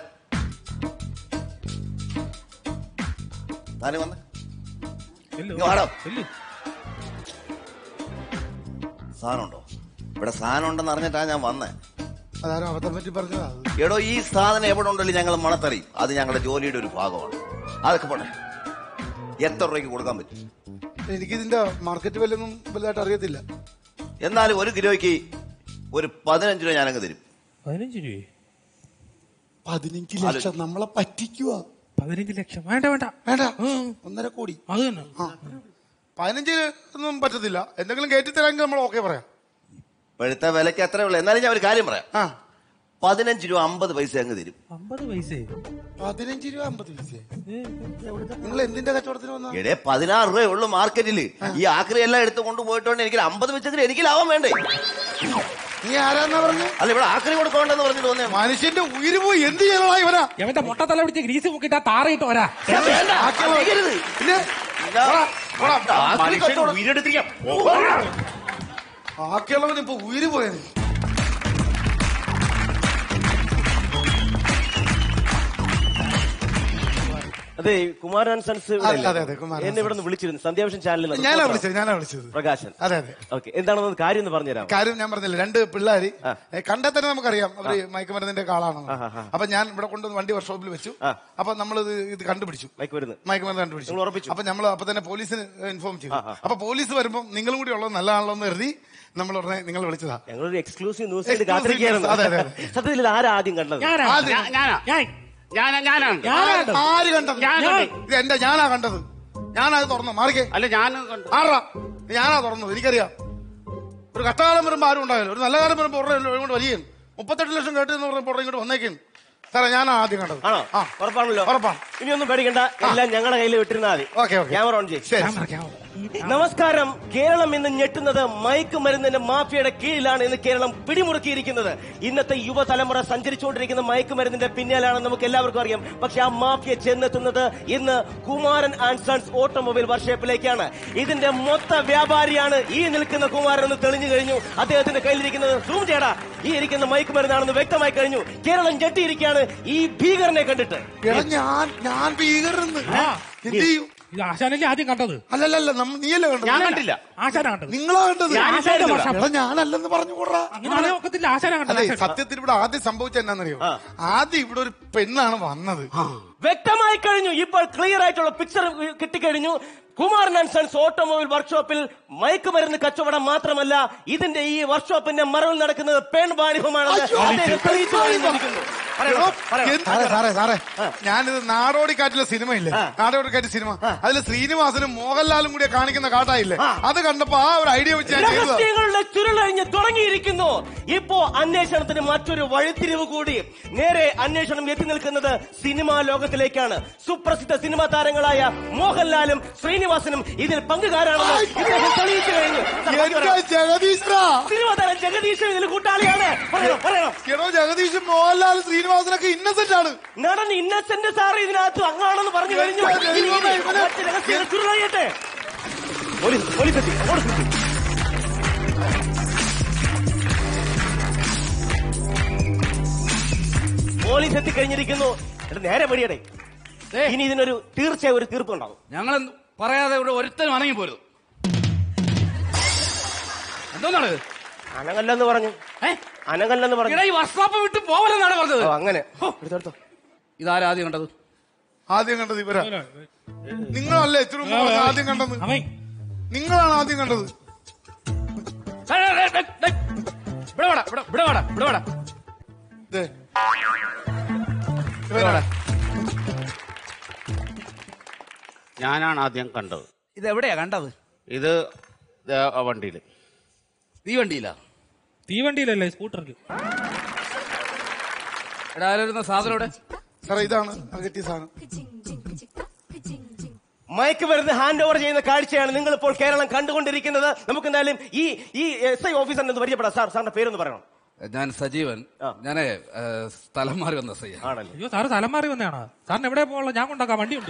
താനും വന്ന് ചെല്ല്. ഇങ്ങ് വാടോ. ചെല്ല്. സാധനമുണ്ടോ ഇവിടെ സാധനം ഉണ്ടെന്ന് അറിഞ്ഞിട്ടാ ഞാൻ വന്നേ അതാരും അബദ്ധം പറ്റി പറഞ്ഞതാ അത്. എടോ ഈ സാധനം എവിടെ ഉണ്ടല്ലോ ഞങ്ങൾ മണത്തറിയും അത് ഞങ്ങളുടെ ജോലിയുടെ ഒരു ഭാഗമാണ് അതൊക്കെ പോട്ടെ എത്ര രൂപയ്ക്ക് കൊടുക്കാൻ പറ്റും എനിക്കിതിന്റെ മാർക്കറ്റ് വിലയൊന്നും വലുതായിട്ട് അറിയത്തില്ല എന്നാലും ഒരു കിലോയ്ക്ക് ഒരു പതിനഞ്ച് രൂപ ഞാനങ്ങ് തരും പതിനഞ്ച് രൂപ പതിനഞ്ച് ലക്ഷം നമ്മളെ പറ്റിക്കുക പതിനഞ്ച് ലക്ഷം വേണ്ട വേണ്ട വേണ്ട ഒന്നര കോടി അത് തന്നെ ആ പതിനഞ്ച് ഒന്നും പറ്റത്തില്ല എന്തെങ്കിലും കയറ്റി തരാമെങ്കിൽ നമ്മൾ ഓക്കെ പറയാം ഇപ്പോഴത്തെ വിലയ്ക്ക് അത്രേ ഉള്ളൂ എന്നാലും ഞാൻ ഒരു കാര്യം പറയാം ആ പതിനഞ്ച് രൂപ അമ്പത് പൈസ അങ്ങ് തരും അമ്പത് പൈസ പതിനഞ്ച് രൂപ അമ്പത് പൈസ നിങ്ങൾ എന്തിന്റെ കച്ചവടത്തിന് വന്ന എടേ പതിനാറ് രൂപയേ ഉള്ളൂ മാർക്കറ്റിൽ ഈ ആക്രി എല്ലാം എടുത്ത് കൊണ്ടുപോയിട്ടുണ്ട് എനിക്ക് അമ്പത് വെച്ചെങ്കിൽ എനിക്ക് ലാഭം വേണ്ടേ നീ ആരാന്നാ പറഞ്ഞു അല്ല ഇവിടെ ആക്രി കൊടുക്കണ്ടെന്ന് പറഞ്ഞിട്ട് തോന്നിയാ മനുഷ്യന്റെ ഉയിര് പോയി എന്ത് ചെയ്യണടാ ഇവനാ എവന്റെ മുട്ടത്തല പിടിച്ച് ഗ്രീസ് മുക്കിട്ട് താറയിട്ട് വരാ ആക്കിയുള്ള- പിന്നെ മനുഷ്യൻ ഉയരെടുത്തിരിക്കാം ബാക്കിയുള്ളവൻ ഇപ്പൊ ഉയിര് പോയത് അതെ കുമാരൻ സൺസ് ഇവിടെ അതെ, ഇല്ലേ? അതെ, അതെ, കുമാരൻ എന്നെ ഇവിടെ നിന്ന് വിളിച്ചിരുന്നു സന്ധ്യാവിഷൻ ചാനലിൽ നിന്ന് ഞാനാ റിപ്പോർട്ടറാ. വിളിച്ചത് ഞാനാ വിളിച്ചത് പ്രകാശൻ അതെ അതെ ഓക്കെ എന്താണെന്ന് കാര്യം ഒന്ന് പറഞ്ഞുതരാം കാര്യം ഞാൻ പറഞ്ഞില്ല രണ്ട് പിള്ളേര് ഏ, കണ്ടാൽ തന്നെ നമുക്കറിയാം അവര് മയക്കുമരുന്നിന്റെ കാളാണെന്ന് അപ്പൊ ഞാൻ ഇവിടെ കൊണ്ടുവന്ന് വണ്ടി വർക്ക്ഷോപ്പിൽ വെച്ചു അപ്പൊ നമ്മൾ ഇത് കണ്ടുപിടിച്ചു മൈക്ക് വരുന്നത് മയക്കുമരുന്ന് കണ്ടുപിടിച്ചു നിങ്ങൾ ഉറപ്പിച്ചു? അപ്പൊ നമ്മൾ അപ്പൊ തന്നെ പോലീസിന് ഇൻഫോം ചെയ്തു അപ്പൊ പോലീസ് വരുമ്പോൾ നിങ്ങളും കൂടി ഉള്ളത് നല്ലതാണല്ലോ എന്ന് കരുതി നമ്മൾ ഉടനെ നിങ്ങൾ വിളിച്ചതാ ഞങ്ങളൊരു എക്സ്ക്ലൂസീവ് ന്യൂസ് Exclusive കാത്തിരിക്കുകയായിരുന്നു news. അതെ, അതെ, സത്യത്തിൽ ഇത് ആരാ ആദ്യം കണ്ടത് ഞാനാ ആദ്യം- ഞാ- ഞാനാ ഞാൻ ഞാനാ ഞാനാണ് ഞാനാണ് ആര് കണ്ടത് ഞാൻ കണ്ടു. ഇത് എന്റെ ഞാനാ കണ്ടത് ഞാനാ അത് തുറന്നു മാറിക്കേ അല്ല ഞാൻ കണ്ടു ആറാ ഞാനാ തുറന്നത് എനിക്കറിയാം ഒരു കഷ്ടകാലം വരുമ്പോ ആരും ഉണ്ടാവില്ല ഒരു നല്ല കാലം വരുമ്പോ ഉടനെ ഇങ്ങോട്ട് വലിയ മുപ്പത്തെട്ട് ലക്ഷം കേട്ട് എന്ന് പറഞ്ഞപ്പോൾ ഉടനെ ഇങ്ങോട്ട് വന്നേക്കും സാറേ ഞാനാ ആദ്യം കണ്ടത് ആണോ ആ ഉറപ്പാണല്ലോ ഉറപ്പാണ്. ഇനി ഒന്നും പേടിക്കണ്ട എല്ലാം ഞങ്ങളുടെ കയ്യിൽ വിട്ടിരുന്നാൽ മതി ഓക്കെ ഓക്കെ ക്യാമറ ഓൺ ചെയ്യും ശരി ക്യാമറ ക്യാമറ നമസ്കാരം കേരളം ഇന്ന് ഞെട്ടുന്നത് മയക്ക് മരുന്നിന്റെ മാഫിയയുടെ കീഴിലാണ് ഇന്ന് കേരളം പിടിമുറുക്കിയിരിക്കുന്നത് ഇന്നത്തെ യുവതലമുറ സഞ്ചരിച്ചുകൊണ്ടിരിക്കുന്ന മയക്കുമരുന്നിന്റെ പിന്നാലാണ് നമുക്ക് എല്ലാവർക്കും അറിയാം പക്ഷെ ആ മാഫിയ ചെന്നെത്തുന്നത് ഇന്ന് കുമാരൻ ആൻഡ് സൺസ് ഓട്ടോമൊബൈൽ വർക്ക്ഷോപ്പിലേക്കാണ് ഇതിന്റെ മൊത്ത വ്യാപാരിയാണ് ഈ നിൽക്കുന്ന കുമാരൻ എന്ന് തെളിഞ്ഞു കഴിഞ്ഞു അദ്ദേഹത്തിന്റെ കയ്യിലിരിക്കുന്നത് സൂം ചേടാ ഈ ഇരിക്കുന്ന മയക്കുമരുന്നാണെന്ന് വ്യക്തമായി കഴിഞ്ഞു കേരളം ഞെട്ടിയിരിക്കുകയാണ് ഈ ഭീകരനെ കണ്ടിട്ട് എടാ ഞാൻ ഞാൻ ഭീകരന്ന് എന്ത് ചെയ്യും ഇത് ആശാനല്ലേ ആദ്യം കണ്ടത് അല്ലല്ലല്ല നമ്മ നീയല്ലേ കണ്ടത് ഞാൻ കണ്ടില്ല ആശാനാ കണ്ടത് നിങ്ങളാ കണ്ടത് ആശാന്റെ വർഷം എടാ ഞാനല്ലെന്ന് പറഞ്ഞു കൂടാ അങ്ങനെ പറയാൻ ഒക്കത്തില്ല ആശാനാ കണ്ടത് അതെ ആശാൻ. സത്യത്തിൽ ഇവിടെ ആദ്യം സംഭവിച്ച എന്നാന്നറിയോ ആദ്യം ഇവിടെ ഒരു പെണ്ണാണ് വന്നത് വ്യക്തമായി കഴിഞ്ഞു ഇപ്പോൾ ക്ലിയർ ആയിട്ടുള്ള പിക്ചർ കിട്ടിക്കഴിഞ്ഞു കുമാരൻ ആൻഡ് സൺസ് ഓട്ടോമൊബൈൽ വർക്ക്ഷോപ്പിൽ മയക്കുമരുന്ന് കച്ചവടം മാത്രമല്ല ഇതിന്റെ ഈ വർക്ക്ഷോപ്പിന്റെ മറവിൽ നടക്കുന്നത് പെൺ വാണിഭമാണെന്ന് അദ്ദേഹം തെളിയിച്ചു കഴിഞ്ഞിരിക്കുന്നു. പറയണോ? പറയണോ? എന്ത് സാറേ സാറേ സാറേ ഞാനിത് നാടോടിക്കാറ്റിലെ സിനിമയില്ലേ നാടോടിക്കാറ്റ് സിനിമ അതിൽ ശ്രീനിവാസനും മോഹൻലാലും കൂടി കാണിക്കുന്ന കാട്ടായില്ലേ അത് കണ്ടപ്പോ ആ ഒരു ഐഡിയ വെച്ച് ഞാൻ ചെയ്തതാ രഹസ്യങ്ങളുടെ ചുരുളഴിഞ്ഞ് തുടങ്ങിയിരിക്കുന്നു ഇപ്പോ അന്വേഷണത്തിന് മറ്റൊരു വഴിത്തിരിവ് കൂടി നേരെ അന്വേഷണം എത്തി നിൽക്കുന്നത് സിനിമാ ലോകത്തിലേക്കാണ് സുപ്രസിദ്ധ സിനിമാ താരങ്ങളായ മോഹൻലാലും ശ്രീനിവാസനും ഇതിൽ പങ്കുകാരാണെന്ന് ഇദ്ദേഹം തെളിയിച്ചു കഴിഞ്ഞു എന്റെ ജഗദീശ്വരാ സിനിമാ താരം ജഗദീശൻ ഇതിൽ കൂട്ടാളിയാണ് പറയണം പറയണം എടോ ജഗദീഷ് മോഹൻലാൽ ശ്രീനിവാസനൊക്കെ ഇന്നസെന്റ് ആണ് നടൻ ഇന്നസെന്റ് സാർ ഇതിനകത്ത് അങ്ങാണെന്ന് പറഞ്ഞു കഴിഞ്ഞു എന്റെ ഇനി ദൈവമേ, ഇവനെ- മറ്റ് രഹസ്യങ്ങൾ ചുരുളഴിയട്ടെ പോലീസ് പോലീസ് എത്തി അങ്ങോട്ട് എത്തി. പോലീസ് എത്തിക്കഴിഞ്ഞിരിക്കുന്നു എടാ, നേരെ പടിയടേ ഇനി ഇതിനൊരു തീർച്ചയായും ഒരു തീർപ്പുണ്ടാവും ഞങ്ങൾ പറയാതെ ഇവിടെ ഒരുത്തനും അനങ്ങി പോരുത് എന്തോന്നാണ് ഇത്? അനങ്ങല്ലെന്ന് പറഞ്ഞു ഏ? അനങ്ങല്ലെന്ന് പറഞ്ഞു എടാ ഈ വർക്ക്ഷോപ്പ് വിട്ട് പോവലെന്നാണ് പറഞ്ഞത് ഓ, അങ്ങനെ എടുത്തോ ഇതാരാ ആദ്യം കണ്ടത് ആദ്യം കണ്ടത് ഇവരാ നിങ്ങളല്ലേ ഇത്ര മുമ്പ് പറഞ്ഞ ആദ്യം കണ്ടത് അവൻ നിങ്ങളാണ് ആദ്യം കണ്ടത് ഏയ്, ഏയ്, ഏയ്, ഏയ്, ഏയ്. ഇവിടെ വാടാ ഇവിടെ ഇവിടെ വാടാ ഇവിടെ വാടാ ദേ. ഇവരാ ഞാനാണ് ആദ്യം കണ്ടത് ഇത് എവിടെയാ കണ്ടത് ഇത് ദേ ആ വണ്ടിയിൽ തീവണ്ടിയിലാ തീവണ്ടിയിലല്ലേ സ്കൂട്ടറിൽ എടാ ആരായിരുന്ന സാധനം ഇവിടെ സാറേ ഇതാണ് ആ കിട്ടിയ സാധനം മയക്ക് മരുന്ന് ഹാൻഡ് ഓവർ ചെയ്യുന്ന കാഴ്ചയാണ് നിങ്ങൾ ഇപ്പോൾ കേരളം കണ്ടുകൊണ്ടിരിക്കുന്നത് നമുക്ക് എന്തായാലും ഈ ഈ എസ് ഐ ഓഫീസറിനെ ഒന്ന് പരിചയപ്പെടാം സാർ സാറിന്റെ പേരൊന്ന് പറയണം ഞാൻ സജീവൻ ആ. ഞാനേ ഏ, സ്ഥലം മാറി വന്ന സയ്യ ആണല്ലേ അയ്യോ സാറ് തലം മാറി വന്നതാണ് സാറിന് എവിടെ പോകാനുള്ള ഞാൻ കൊണ്ടാക്കാം വണ്ടിയുണ്ട്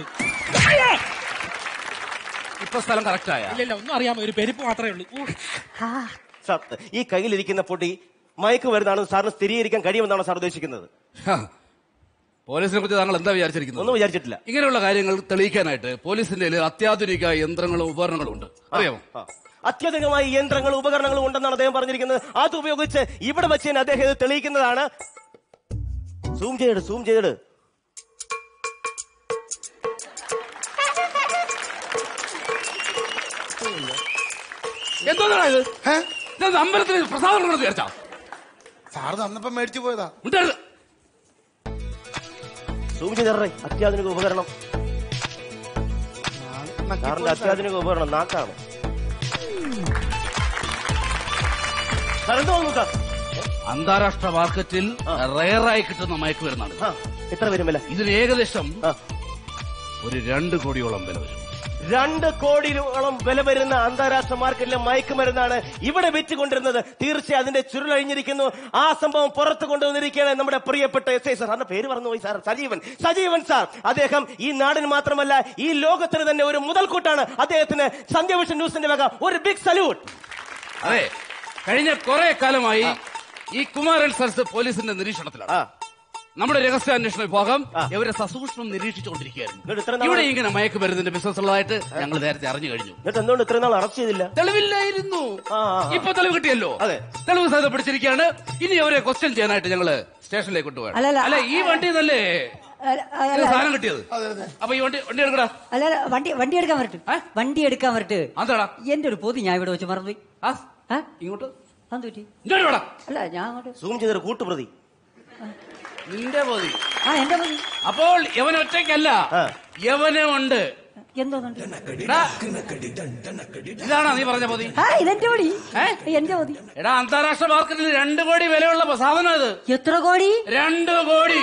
ഇപ്പൊ സ്ഥലം കറക്റ്റ് ആയ ഇല്ല ഇല്ല ഒന്നും അറിയാമോ ഒരു പെരുപ്പ് മാത്രമേ ഉള്ളൂ ഊ. സാർ ഈ കയ്യിലിരിക്കുന്ന പൊടി മയക്ക് മരുന്നാണെന്ന് സാറിന് സ്ഥിരീകരിക്കാൻ കഴിയുമെന്നാണ് സാർ ഉദ്ദേശിക്കുന്നത് പോലീസിനെ കുറിച്ച് താങ്കൾ എന്താ വിചാരിച്ചിരിക്കുന്നത് ഒന്നും വിചാരിച്ചിട്ടില്ല ഇങ്ങനെയുള്ള കാര്യങ്ങൾ തെളിയിക്കാനായിട്ട് പോലീസിന്റെ കയ്യിൽ അത്യാധുനിക യന്ത്രങ്ങളും ഉപകരണങ്ങളും ഉണ്ട് അറിയാമോ ആ. അത്യധികമായ യന്ത്രങ്ങളും ഉപകരണങ്ങളും ഉണ്ടെന്നാണ് അദ്ദേഹം പറഞ്ഞിരിക്കുന്നത് അത് ഉപയോഗിച്ച് ഇവിടെ വെച്ച് തന്നെ അദ്ദേഹം ഇത് തെളിയിക്കുന്നതാണ് സൂം ചെയ്തിട് സൂം ചെയ്തിട് എന്തോന്നാണ് ഇത് ഏ? ഇത് അമ്പലത്തിൽ പ്രസാദം കൊടുത്ത് വിചാരിച്ചാ സാറ് തന്നപ്പോ മേടിച്ചു പോയതാ മിണ്ടരുത്. സൂം ചെയ്തിടേ അത്യാധുനിക ഉപകരണം സാറിന്റെ അത്യാധുനിക ഉപകരണം നാക്കാണ് സാർ എന്ത് തോന്നുന്നു സാർ അന്താരാഷ്ട്ര മാർക്കറ്റിൽ റയറായി കിട്ടുന്ന മയക്കുമരുന്നാണ് ആ, എത്ര വരും വില ഇതിന് ഏകദേശം ആ. ഒരു രണ്ട് കോടിയോളം വില വരും രണ്ട് കോടിയോളം വില വരുന്ന അന്താരാഷ്ട്ര മാർക്കറ്റിലെ മയക്കുമരുന്നാണ് ഇവിടെ വിറ്റുകൊണ്ടിരുന്നത് തീർച്ചയായും അതിന്റെ ചുരുളഴിഞ്ഞിരിക്കുന്നു ആ സംഭവം പുറത്തു കൊണ്ടുവന്നിരിക്കുകയാണ് നമ്മുടെ പ്രിയപ്പെട്ട എസ് ഐ സാർ അന്ന് പേര് മറന്നുപോയി സാർ സജീവൻ സജീവൻ സാർ അദ്ദേഹം ഈ നാടിന് മാത്രമല്ല ഈ ലോകത്തിന് തന്നെ ഒരു മുതൽക്കൂട്ടാണ് അദ്ദേഹത്തിന് സന്ധ്യവിഷൻ ന്യൂസിന്റെ വക ഒരു ബിഗ് സല്യൂട്ട് അതെ കഴിഞ്ഞ കുറെ കാലമായി ഈ കുമാരൻ സരസ് പോലീസിന്റെ നിരീക്ഷണത്തിലാണ് ആ നമ്മുടെ രഹസ്യാന്വേഷണ വിഭാഗം ഇവരെ സസൂക്ഷ്മം നിരീക്ഷിച്ചുകൊണ്ടിരിക്കുകയായിരുന്നു എന്നിട്ട് ഇത്ര നാൾ ഇവിടെ ഇങ്ങനെ മയക്കുമരുന്നിന്റെ ബിസിനസ് ഉള്ളതായിട്ട് ഞങ്ങൾ നേരത്തെ അറിഞ്ഞു കഴിഞ്ഞു എന്നിട്ട് എന്തുകൊണ്ട് ഇത്രയും നാൾ അറസ്റ്റ് ചെയ്തില്ല തെളിവില്ലായിരുന്നു ആ, ആ, ആ. ഇപ്പൊ തെളിവ് കിട്ടിയല്ലോ അതെ. തെളിവ് സഹിതം പിടിച്ചിരിക്കുകയാണ് ഇനി അവരെ ക്വസ്റ്റ്യൻ ചെയ്യാനായിട്ട് ഞങ്ങള് സ്റ്റേഷനിലേക്ക് കൊണ്ടുപോകാം അല്ലല്ല. അല്ല ഈ വണ്ടി നല്ലേ അല്ല, അല്ല, സാധനം കിട്ടിയത് അപ്പൊ ഈ വണ്ടി വണ്ടി എടുക്കടാ അല്ല അല്ല, വണ്ടി വണ്ടി എടുക്കാൻ വരട്ടെ ഏ? വണ്ടി എടുക്കാൻ വരട്ടെ അതാടാ എന്റെ ഒരു പൊതി ഞാൻ ഇവിടെ വെച്ച് മറന്നുപോയി ആ ആ? ഇങ്ങോട്ട് അതെന്ത് പറ്റി ഇങ്ങോട്ട് വേടാ അല്ല ഞാൻ അങ്ങോട്ട് സൂം ചെയ്തൊരു കൂട്ടുപ്രതി നിന്റെ മതി ആ എന്റെ പൊതി അപ്പോൾ യവൻ ഒറ്റയ്ക്കല്ല ആ. യവനും ഉണ്ട് എന്തോന്നുണ്ട് എടാ, ഇതാണോ നീ പറഞ്ഞ മതി ആ ഇതെന്റെ പൊതി ഏ? എന്റെ പൊതി എടാ അന്താരാഷ്ട്ര മാർക്കറ്റിൽ രണ്ട് കോടി വിലയുള്ള സാധനം ഇത് എത്ര കോടി രണ്ട് കോടി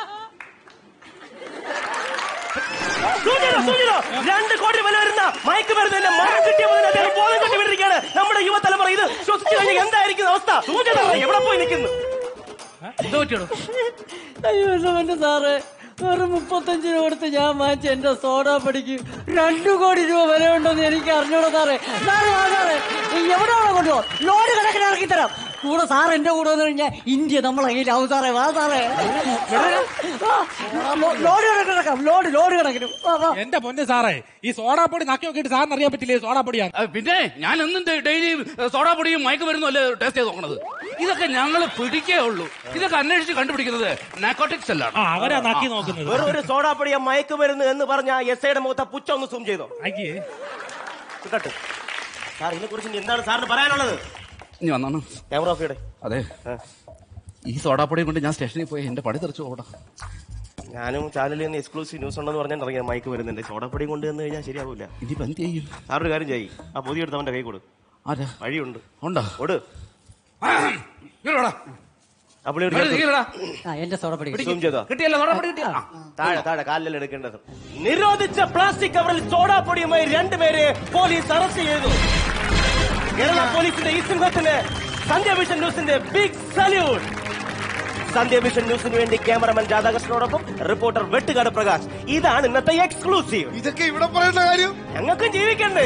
സൂചന, സൂചന. രണ്ട് കോടി വില വരുന്ന മയക്കുമരുന്നിന്റെ മരം കിട്ടിയ മുതൽ അദ്ദേഹം ബോധം കെട്ടി വിട്ടിരിക്കുകയാണ് നമ്മുടെ യുവതലമുറ ഇത് ശ്വസിച്ചു കഴിഞ്ഞാൽ എന്തായിരിക്കും അവസ്ഥ സൂചന എവിടെ പോയി നിൽക്കുന്നു എന്തോ പറ്റിയോടോ അയ്യോ എന്റെ സാറ് വെറും മുപ്പത്തഞ്ച് രൂപ കൊടുത്ത് ഞാൻ വാങ്ങിച്ച എന്റെ സോഡാ പടിക്ക് രണ്ടു കോടി രൂപ വില ഉണ്ടെന്ന് എനിക്ക് അറിഞ്ഞൂടാ സാറേ സാറ് വാ സാറേ എവിടെയാണോ കൊണ്ടുപോ ലോഡ് കണക്കിന് ഇറക്കി തരാം കൂടെ സാർ എന്റെ കൂടെ വന്നു കഴിഞ്ഞാൽ ഇന്ത്യ നമ്മളെ കയ്യിലാവും സാറേ വാ സാറേ ആ, ലോ- ലോഡ് കണക്കിന് ഇറക്കാം ലോഡ് ലോഡ് കണക്കിന് വാ വാ എന്റെ പൊന്ന് സാറേ ഈ സോഡാപ്പൊടി നക്കി നോക്കിയിട്ട് സാറിന് അറിയാൻ പറ്റില്ലേ സോഡാപ്പൊടിയാണ് ആ, പിന്നെ ഞാൻ എന്നും ഡെയിലി സോഡാ പൊടിയും മയക്കുമരുന്നും അല്ലേ ടേസ്റ്റ് ചെയ്ത് നോക്കണത് ഇതൊക്കെ ഞങ്ങൾ പിടിക്കേ ഉള്ളൂ ഇതൊക്കെ അന്വേഷിച്ച് കണ്ടുപിടിക്കുന്നത് നാക്കോട്ടിക്സ് അല്ലാണ് ആ അവരാ നക്കി നോക്കുന്നത് വെറും ഒരു സോഡാപ്പൊടിയ മയക്കുമരുന്ന് എന്ന് പറഞ്ഞ എസ് ഐയുടെ മുഖത്ത് പുച്ഛം ഒന്ന് സൂം ചെയ്തോ അയ്യേ കേട്ടോ സാർ ഇതിനെ കുറിച്ച് എന്താണ് സാറിന് പറയാനുള്ളത് ഇനി വന്നാണ് ക്യാമറ ഓഫ് ചെയ്യടെ അതെ ആ. ഈ സോഡാ പൊടിയും കൊണ്ട് ഞാൻ സ്റ്റേഷനിൽ പോയി എന്റെ പടി തെറിച്ചു പോകണം ഞാനും ചാനലിൽ നിന്ന് എക്സ്ക്ലൂസീവ് ന്യൂസ് ഉണ്ടെന്ന് പറഞ്ഞാൽ ഇറങ്ങിയ മയക്ക് വരുന്നുണ്ട് സോഡാപ്പൊടി കൊണ്ട് വന്നു കഴിഞ്ഞാൽ ശരിയാവില്ല ഇനിയിപ്പോ എന്ത് ചെയ്യും സാറൊരു കാര്യം ചെയ്യ് ആ പൊതി എടുത്ത് അവന്റെ കൈ കൊടു ആരാ വഴിയുണ്ട് ഉണ്ടോ കൊടു ഇങ്ങോട്ടാ. ആ പുള്ളി ഒരു ഇവിടെ കേട്ടോ. ഇരിക്കലെടാ. ആ എന്റെ സോഡാപ്പൊടി സൂം ചെയ്തോ കിട്ടിയല്ലോ സോഡാ പൊടി കിട്ടിയ താഴെ താഴെ കാലിൽ എടുക്കേണ്ടത് നിരോധിച്ച പ്ലാസ്റ്റിക് കവറിൽ സോഡാപ്പൊടിയുമായി രണ്ടുപേരെ പോലീസ് അറസ്റ്റ് ചെയ്തു കേരള പോലീസിന്റെ ഈ സിംഹത്തിന് സന്ധ്യ വിഷൻ ന്യൂസിന്റെ ബിഗ് സല്യൂട്ട് സന്ധ്യ വിഷൻ ന്യൂസിന് വേണ്ടി ക്യാമറമാൻ രാധാകൃഷ്ണനോടൊപ്പം റിപ്പോർട്ടർ വെട്ടുകാട് പ്രകാശ് ഇതാണ് ഇന്നത്തെ എക്സ്ക്ലൂസീവ് ഇതൊക്കെ ഇവിടെ പറയേണ്ട കാര്യം ഞങ്ങൾക്കും ജീവിക്കണ്ടേ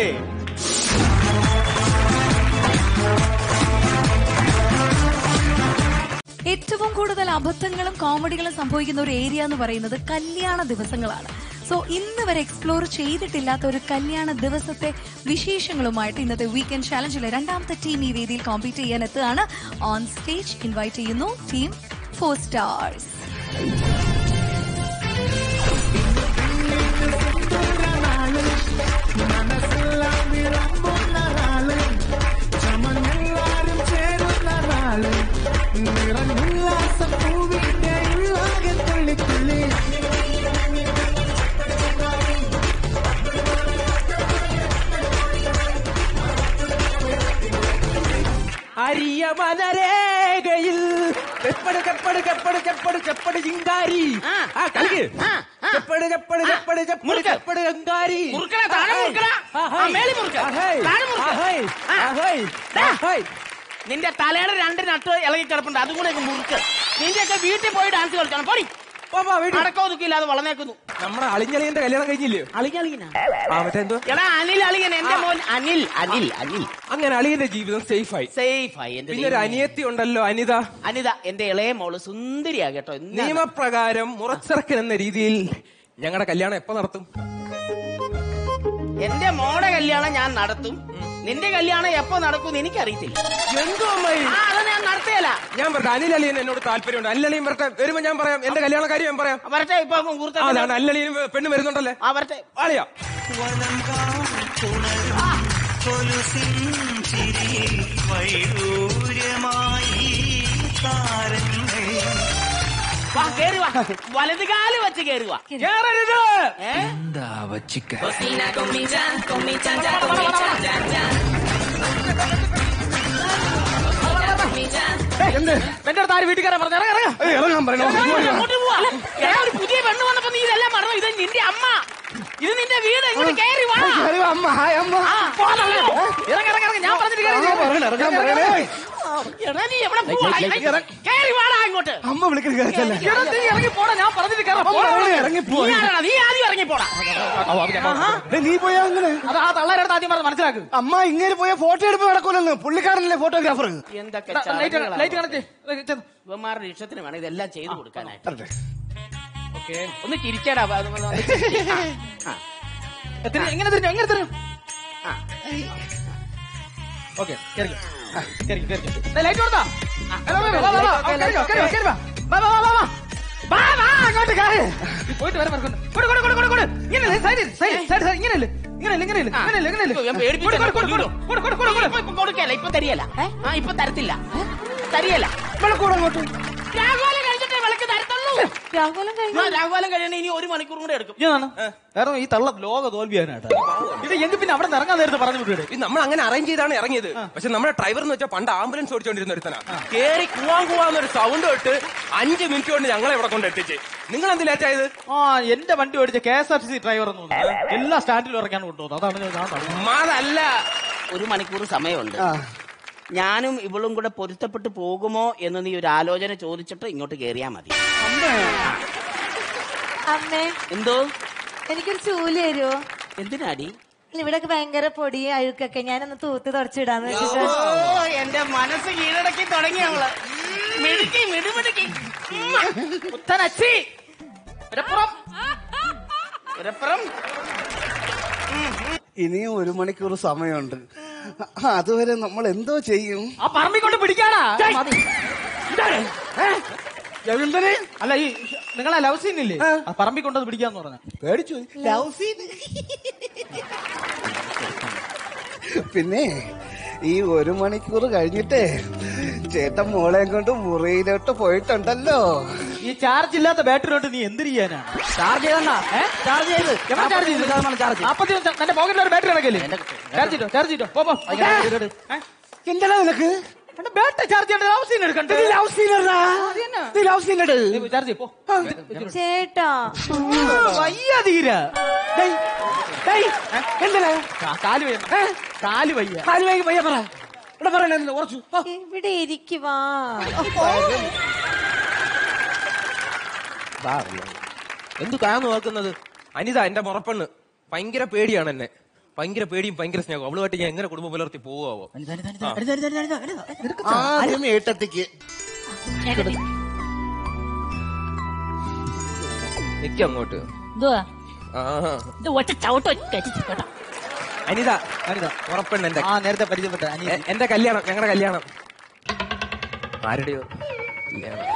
ഏറ്റവും കൂടുതൽ അബദ്ധങ്ങളും കോമഡികളും സംഭവിക്കുന്ന ഒരു ഏരിയ എന്ന് പറയുന്നത് കല്യാണ ദിവസങ്ങളാണ് സോ ഇന്ന് വരെ എക്സ്പ്ലോർ ചെയ്തിട്ടില്ലാത്ത ഒരു കല്യാണ ദിവസത്തെ വിശേഷങ്ങളുമായിട്ട് ഇന്നത്തെ വീക്കെൻഡ് ചാലഞ്ചിലെ രണ്ടാമത്തെ ടീം ഈ വേദിയിൽ കോമ്പീറ്റ് ചെയ്യാൻ എത്തുകയാണ് ഓൺ സ്റ്റേജ് ഇൻവൈറ്റ് ചെയ്യുന്നു ടീം ഫോർ സ്റ്റാർസ് അരിയ മലരേഖയിൽ ചെപ്പട് ചെപ്പട് ചെപ്പട് ചെപ്പട് ചെപ്പട് ചിങ്കാരി ആ കളിക്ക് ചെപ്പട് ചെപ്പട് ചെപ്പട് ചെപ്പട് ചെപ്പട് ചിങ്കാരി മുറുക്കണ, താഴെ മുറുക്കണ. ആ, മേളിൽ മുറുക്ക്. താഴെ മുറുക്ക്. നിന്റെ തലയുടെ രണ്ട് നട്ട് ഇളകി കിടപ്പുണ്ട് അതും കൂടെ മുറിച്ച് നിന്റെയൊക്കെ വീട്ടിൽ പോയി ഡാൻസ് കളിച്ചാണ് പോടി അടക്കോ ദുഃഖില്ലാതെ വളർന്നേക്കുന്നു നമ്മുടെ അളിഞ്ഞളിയന്റെ കല്യാണം കഴിഞ്ഞില്ലേ അളികളിങ്ങന ആ മറ്റേ എന്തോ എടാ അനിൽ അളിയൻ എന്റെ മോൻ അനിൽ അനിൽ അനിൽ അങ്ങനെ അളിയന്റെ ജീവിതം സേഫായി സേഫായി എന്റെ പിന്നെ ഒരു ദൈവമേ. അനിയത്തി ഉണ്ടല്ലോ അനിത അനിത എന്റെ ഇളയ മോള് സുന്ദരിയാ കേട്ടോ എന്താണ്? നിയമപ്രകാരം മുറച്ചിറക്കൻ എന്ന രീതിയിൽ ഞങ്ങളുടെ കല്യാണം എപ്പോ നടത്തും എന്റെ മോടെ കല്യാണം ഞാൻ നടത്തും നിന്റെ കല്യാണം എപ്പോ നടക്കും എനിക്കറിയത്തില്ല എന്തോ അമ്മായി ആ അത് ഞാൻ നടത്തിയല്ല ഞാൻ പറഞ്ഞു അനിലളിയൻ എന്നോട് താല്പര്യമുണ്ട് അനിലളിയും വരട്ടെ വരുമ്പോ ഞാൻ പറയാം എന്റെ കല്യാണ കാര്യം ഞാൻ പറയാം വരട്ടെ ഇപ്പൊ മുഹൂർത്തം അതാണ് അനിലളിയും പെണ്ണ് വരുന്നുണ്ടല്ലേ ആ വരട്ടെ ആളിയാ വാ കേറി വാ വലത് കാല് വെച്ച് കേറി വാ കേറരുത് ഏ എന്താ വച്ചിക്ക എന്ത് എന്റെ അടുത്ത് ആര് വീട്ടിൽ കയറാൻ പറഞ്ഞു ഇറങ്ങ ഇറങ്ങാൻ പറയണോ അങ്ങോട്ട് പോവാ എടാ, ഒരു പുതിയ പെണ്ണ് വന്നപ്പോ നീ ഇതെല്ലാം മറന്നു ഇത് നിന്റെ അമ്മ ഇത് നിന്റെ വീട് ഇങ്ങോട്ട് കേറി വാ അമ്മ ഹായ് അമ്മ ആ, പോകാനുള്ള. ഇറങ്ങ്, ഇറങ്ങ്, ഇറങ്ങ്. ഞാൻ പറഞ്ഞിട്ട് കേറി. ഇറങ്ങാൻ പറയണേ എടാ, നീ എവിടെ പോവാ? കേറി വാടാ ഇങ്ങോട്ട് അമ്മ വിളിക്കുന്ന കേൾക്കല്ലേ എടാ, നീ ഇറങ്ങി പോടാ ഞാൻ പറഞ്ഞിട്ട് കേറാം. പോടാ. ഇറങ്ങി പോയി നീ ആരാടാ? നീ ആദ്യം ഇറങ്ങി പോടാ നീ പോയാ അങ്ങനെ അത് ആ തള്ളേരുടെ ആദ്യം പറഞ്ഞ് മനസ്സിലാക്ക് അമ്മ ഇങ്ങനെ പോയ ഫോട്ടോ എടുപ്പ് നടക്കൂലെന്ന് പുള്ളിക്കാരനല്ലേ ഫോട്ടോഗ്രാഫർ എന്തൊക്കെ ലൈറ്റ് ലൈറ്റ് കാണിച്ചേ ഇവന്മാരുടെ ഇഷ്ടത്തിന് വേണം ഇതെല്ലാം ചെയ്തു കൊടുക്കാനായിട്ട് ഓക്കെ ഒന്ന് ചിരിച്ചടാ അത് ഒന്ന് ചിരിച്ച്. ആ, ആ. എങ്ങനെ തിരിഞ്ഞു എങ്ങനെ തിരിഞ്ഞു ആ. ഓക്കെ ലൈറ്റ് കൊടുത്താ വാ, വാ, അങ്ങോട്ട് കേറ്. പോയിട്ട് വരാൻ മറക്കണ്ട. കൊടു, കൊടു, കൊടു, കൊടു, കൊടു. ഇങ്ങനെയല്ലേ, സൈഡിൽ, സൈഡിൽ, സൈഡിൽ, സൈഡിൽ, ഇങ്ങനെയല്ലേ, ഇങ്ങനെയല്ലേ, ഇങ്ങനെയല്ലേ, ആ. ഇങ്ങനെയല്ലേ, ഇങ്ങനെയല്ലേ. ഞാൻ പേടിപ്പിച്ച് കൊടു, കൊടു, കൊടു, കൊല്ലുമോ? കൊടു, കൊടു, കൊടു, കൊടു. ഇപ്പൊ- ഇപ്പൊ കൊടുക്കല്ല ഇപ്പൊ തരിയല്ല ആ ഇപ്പൊ തരത്തില്ല തരിയല്ല വിളക്കൂടെ അങ്ങോട്ട്. രാഘോലം കഴിച്ചിട്ടേ വിളക്ക് തരത്തുള്ളൂ രാഹുലം കഴിഞ്ഞു ആ, രാഘോലം കഴിയണ ഇനി ഒരു മണിക്കൂർ കൂടെ എടുക്കും ഇതാണ്. കാരണം ഈ തള്ള ലോക തോൽവിയാനായിട്ട് ഇത് എങ്കിൽ പിന്നെ അവിടെ നിന്ന് ഇറങ്ങാൻ നേരത്തെ പറഞ്ഞു വിട്ടൂടെ നമ്മൾ അങ്ങനെ അറേഞ്ച് ചെയ്താണ് ഇറങ്ങിയത് പക്ഷെ നമ്മുടെ ഡ്രൈവർ എന്ന് വെച്ചാൽ പണ്ട് ആംബുലൻസ് ഓടിച്ചോണ്ടിരുന്ന ഒരുത്തനാ കേറി കൂവാൻ കൂവാന്നൊരു സൗണ്ട് ഇട്ട് അഞ്ച് മിനിറ്റ് കൊണ്ട് ഞങ്ങളെ ഇവിടെ കൊണ്ട് എത്തിച്ച് നിങ്ങൾ എന്ത് ലേറ്റ് ആയത് ആ എന്റെ വണ്ടി ഓടിച്ച K S R T C driver എന്ന് തോന്നുന്നു എല്ലാ സ്റ്റാൻഡിലും ഇറക്കാൻ കൊണ്ടുപോകുന്നത് അതാണ് ഞാൻ പറഞ്ഞത്. അതല്ല ഒരു മണിക്കൂർ സമയമുണ്ട് ഞാനും ഇവളും കൂടെ പൊരുത്തപ്പെട്ട് പോകുമോ എന്ന് നീ ഒരു ആലോചന ചോദിച്ചിട്ട് ഇങ്ങോട്ട് കേറിയാ മതി അമ്മേ എന്തോ എനിക്കൊരു ചൂല് തരുമോ എന്തിനാടി ഇവിടൊക്കെ ഭയങ്കര പൊടി അഴുക്കൊക്കെ ഞാനൊന്ന് തൂത്ത് തുടച്ചിടാന്ന് വെച്ചിട്ട് ഓ എന്റെ മനസ്സ് കീഴടക്കി തുടങ്ങി അവള് മിടുക്കി മിടുമിടുക്കി പുത്തനച്ചി ഒരപ്പുറം ഒരപ്പുറം ഇനിയും ഒരു മണിക്കൂർ സമയമുണ്ട് അതുവരെ നമ്മൾ എന്തോ ചെയ്യും ആ പറമ്പിൽ കൊണ്ട് പിടിക്കാടാ മതി. ഇതാണ്. ഏ? എന്തിന്? അല്ല ഈ നിങ്ങളെ ലവ് സീൻ ഇല്ലേ ആ പറമ്പിൽ കൊണ്ടത് പിടിക്കാന്ന് പറഞ്ഞ പേടിച്ചു ലവ് സീൻ പിന്നെ ഈ ഒരു മണിക്കൂർ കഴിഞ്ഞിട്ട് ചേട്ടൻ മോളെയും കൊണ്ട് മുറിയിലോട്ട് പോയിട്ടുണ്ടല്ലോ ഈ ചാർജ് ഇല്ലാത്ത ബാറ്ററി കൊണ്ട് നീ എന്ത് ചെയ്യാനാണ് ചാർജ് ചെയ്തണ്ട ചാർജ് ചെയ്ത് എവിടെ ചാർജ് ചെയ്ത് ചാർജ് നാപ്പത്തി തന്റെ പോക്കറ്റിൽ ഒരു ബാറ്ററി ഇറക്കല്ലേ ചാർജ് ചെയ്തോ ചാർജ് ചെയ്തോ പോ, പോ എന്താ നിനക്ക് ബാറ്ററി ചാർജ് ചെയ്യേണ്ട ലവ് സീൻ എടുക്കണ്ടേ ലവ് സീനറാ ലവ് സീൻ എടു ചാർജ് ചെയ്യ്, പോ ചേട്ടാ വയ്യ തീര എന്തിനാ കാല് വയ്യ കാല് വയ്യ കാല് വൈകി പയ്യ പറ ഇവിടെ പറയണ കുറച്ചു ഇവിടെ ഇരിക്കുവാ എന്ത് കാന്ന് നോക്കുന്നത് അനിത എന്റെ മുറപ്പെണ്ണ് ഭയങ്കര പേടിയാണ് എന്നെ ഭയങ്കര പേടിയും ഭയങ്കര സ്നേഹവും അവളുമായിട്ട് ഞാൻ എങ്ങനെ കുടുംബം പുലർത്തി പോവാവോ ആദ്യം ഏട്ടത്തിക്ക് നിക്ക അങ്ങോട്ട് എന്തുവാ ആഹാ. ഇത് ഒറ്റ ചവിട്ടോ കേട്ടോ അനിത അനിത ഉറപ്പെണ്ണ് എന്റെ ആ നേരത്തെ പരിചയപ്പെട്ട എന്റെ കല്യാണം ഞങ്ങളുടെ കല്യാണം ആരുടെയോ കല്യാണം.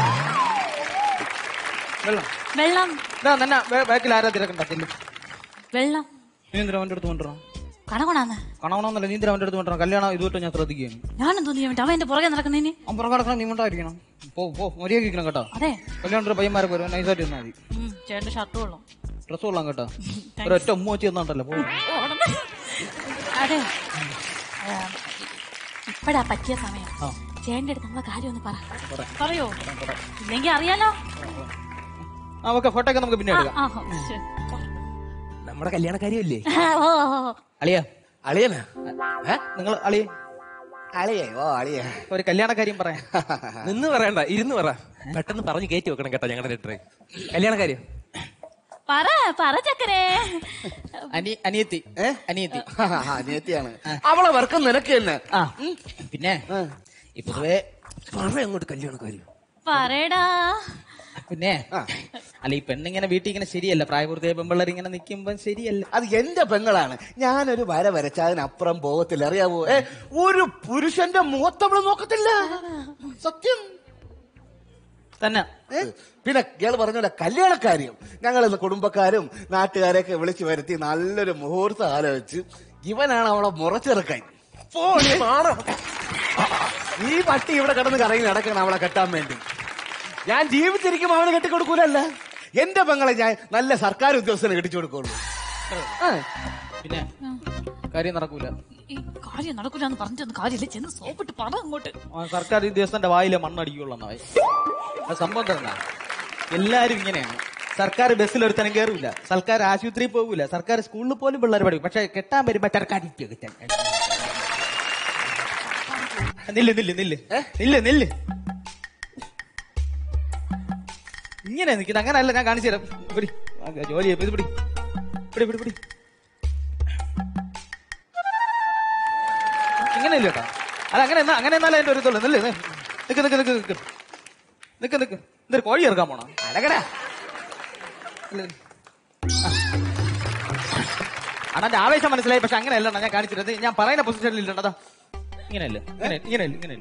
വെള്ളം വെള്ളം ഇതാ തന്നെ ബാക്കിൽ ആരാ തിരക്കണ്ട ചെല്ലും വെള്ളം നീന്തിര അവന്റെ അടുത്ത് കൊണ്ടുവരണം കണകൊണാന്ന് കണവണമെന്നല്ല നീന്തിര അവന്റെ അടുത്ത് കൊണ്ടുവരണം കല്യാണം ഇതുവരെ ഞാൻ ശ്രദ്ധിക്കുകയാണ് ഞാനും തോന്നിയ അവൻ എന്റെ പുറകെ നടക്കുന്നതിന് അമ്പുറം കിടക്കണം നീ ഉണ്ടായിരിക്കണം പോ പോ മര്യാദ കേട്ടോ അതെ കല്യാണം പയ്യന്മാരൊക്കെ വരും നൈസായിട്ട് ഇരുന്നാൽ മതി ഉം, ചേട്ടന്റെ ഷർട്ട് കൊള്ളും ഡ്രസ് കൊള്ളാം കേട്ടോ ഒരൊറ്റ ഉമ്മ വെച്ച് തന്നുണ്ടല്ലോ പോ അതെ ആ, ഇപ്പഴാ പറ്റിയ സമയം ആ. ചേട്ടന്റെ അടുത്ത് നമ്മളെ കാര്യം ഒന്ന് പറ പറയോ ഇല്ലെങ്കി അറിയാലോ ആ ഓക്കെ ഫോട്ടോ ഒക്കെ നമുക്ക് പിന്നെ ആ, എടുക്കാം ആ, ശരി. നമ്മുടെ കല്യാണക്കാരിയല്ലേ ഓ, ഓ, ഓ. അളിയ അളിയനാ നിങ്ങൾ അളിയ അളിയേ ഓ അളിയേ ഒരു കല്യാണക്കാര്യം പറയാം നിന്ന് പറയണ്ട ഇരുന്ന് പറ പെട്ടെന്ന് പറഞ്ഞ് കയറ്റി വെക്കണം കേട്ടോ ഞങ്ങളുടെ ലെറ്റർ കല്യാണക്കാര്യം പറ പറ ചക്കരേ അനി അനിയത്തി അനിയത്തി അനിയത്തിയാണ് അവളെ വർക്കം നിനക്ക് തന്നെ പിന്നെ ഇപ്പൊ പൊതുവെ വളരെ അങ്ങോട്ട് കല്യാണക്കാരി പറയടാ പിന്നെ അല്ല ഈ പെണ്ണിങ്ങനെ വീട്ടിൽ ഇങ്ങനെ ശരിയല്ല പ്രായപൂർത്തിയായ പെമ്പിള്ളേർ ഇങ്ങനെ നിൽക്കുമ്പോൾ ശരിയല്ല അത് എന്റെ പെങ്ങളാണ് ഞാനൊരു വര വരച്ച അതിനപ്പുറം പോകത്തില്ല അറിയാവോ ഏ ഒരു പുരുഷന്റെ മുഖത്തവള് നോക്കത്തില്ല സത്യം തന്നെ ഏ? പിന്നെ ഇയാൾ പറഞ്ഞ കല്യാണക്കാര്യം ഞങ്ങൾ ഇന്ന് കുടുംബക്കാരും നാട്ടുകാരെയൊക്കെ വിളിച്ചു വരുത്തി നല്ലൊരു മുഹൂർത്തം ആലോചിച്ച് ഇവനാണ് അവളെ മുറച്ചിറക്കാൻ പോ, നീ മാറ്. ഈ പട്ടി ഇവിടെ കിടന്ന് കറങ്ങി നടക്കണം അവളെ കെട്ടാൻ വേണ്ടി ഞാൻ ജീവിച്ചിരിക്കുമ്പോ അവന് കെട്ടിക്കൊടുക്കൂലല്ല എന്റെ പെങ്ങളെ ഞാൻ നല്ല സർക്കാർ ഉദ്യോഗസ്ഥനെ കെട്ടിച്ചു കൊടുക്കുള്ളൂ ആ. പിന്നെ കാര്യം നടക്കൂല ഈ കാര്യം നടക്കൂലെന്ന് പറഞ്ഞിട്ടൊന്നും കാര്യമില്ല ചെന്ന് സോപ്പിട്ട് പറ അങ്ങോട്ട് ആ സർക്കാർ ഉദ്യോഗസ്ഥന്റെ വായിലെ മണ്ണടിക്കുള്ളൂ എന്നായി അത് സംഭവം തരണ എല്ലാരും ഇങ്ങനെയാണ് സർക്കാർ ബസ്സിൽ ഒരുത്തനും കയറൂല സർക്കാർ ആശുപത്രിയിൽ പോകൂല സർക്കാർ സ്കൂളിൽ പോലും പിള്ളേർ പഠിക്കും പക്ഷെ കെട്ടാൻ വരുമ്പോ സർക്കാർ നില്ല് നില്ല് നില്ല് നില്ല് നില്ല് ഇങ്ങനെ നിൽക്കുന്നത് അങ്ങനെയല്ല ഞാൻ കാണിച്ചു തരാം പിടി ആ, ജോലി ചെയ്യ്. ഇത് പിടി പിടി പിടി പിടി ഇങ്ങനെ ഇല്ല കേട്ടോ അല്ല അങ്ങനെ എന്നാ അങ്ങനെ എന്നാലേ എന്റെ ഒരു ഇതുള്ളൂ നില്ല് നി- നിക്ക് നിക്ക് നിക്ക് നിക്ക് നിക്ക് നിക്ക് എന്തൊരു കോഴി ഇറക്കാൻ പോണോ അടകടാ അണ്ണന്റെ ആവേശം മനസ്സിലായി പക്ഷെ അങ്ങനെയല്ല അണ്ണാ ഞാൻ കാണിച്ചിട്ട് ഞാൻ പറയുന്ന പൊസിഷനിൽ ഇല്ലണ്ടതാ ഇങ്ങനെയല്ല ഇങ്ങനെ ഇങ്ങനെയല്ല ഇങ്ങനെയല്ല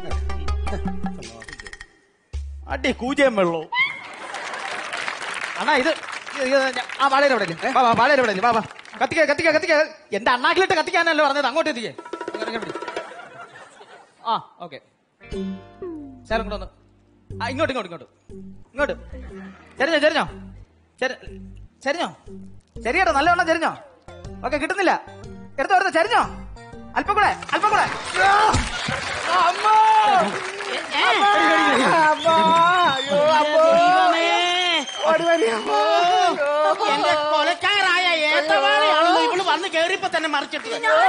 അടി കൂജയം വെള്ളോ അണ്ണാ ഇത് ഇത് ഇത് ഞാൻ- ആ വാഴയുടെ അവിടെ ഇല്ലേ? വാ വാ വാഴയുടെ അവിടെ ഇല്ലേ? വാ വാ കത്തിക്ക കത്തിക്ക കത്തിക്ക എന്റെ അണ്ണാക്കിലിട്ട് കത്തിക്കാനല്ലേ പറഞ്ഞത് അങ്ങോട്ട് എത്തിക്കേ അങ്ങനെ അങ്ങനെ പിടി. ആ ഓക്കെ ശരം കൂടെ ഒന്ന് ആ ഇങ്ങോട്ട് ഇങ്ങോട്ട് ഇങ്ങോട്ട് ഇങ്ങോട്ട് ചെരിഞ്ഞോ ചെരിഞ്ഞോ ചെരി- ചെരിഞ്ഞോ ചെറിയട്ടോ നല്ലവണ്ണം ചെരിഞ്ഞോ ഓക്കെ കിട്ടുന്നില്ല എടുത്തോ എടുത്തോ ചെരിഞ്ഞോ അല്പം കൂടെ അല്പം കൂടെ അയ്യോ! അമ്മോ! അമ്മോ! അമ്മോ! അയ്യോ, അമ്മോ! ഓടി വരി, അമ്മോ! എന്റെ കൊലക്കാരായ ഏത്തവാഴയാണല്ലോ ഇവള് വന്ന് കേറിയപ്പോ തന്നെ മറിച്ചിട്ട്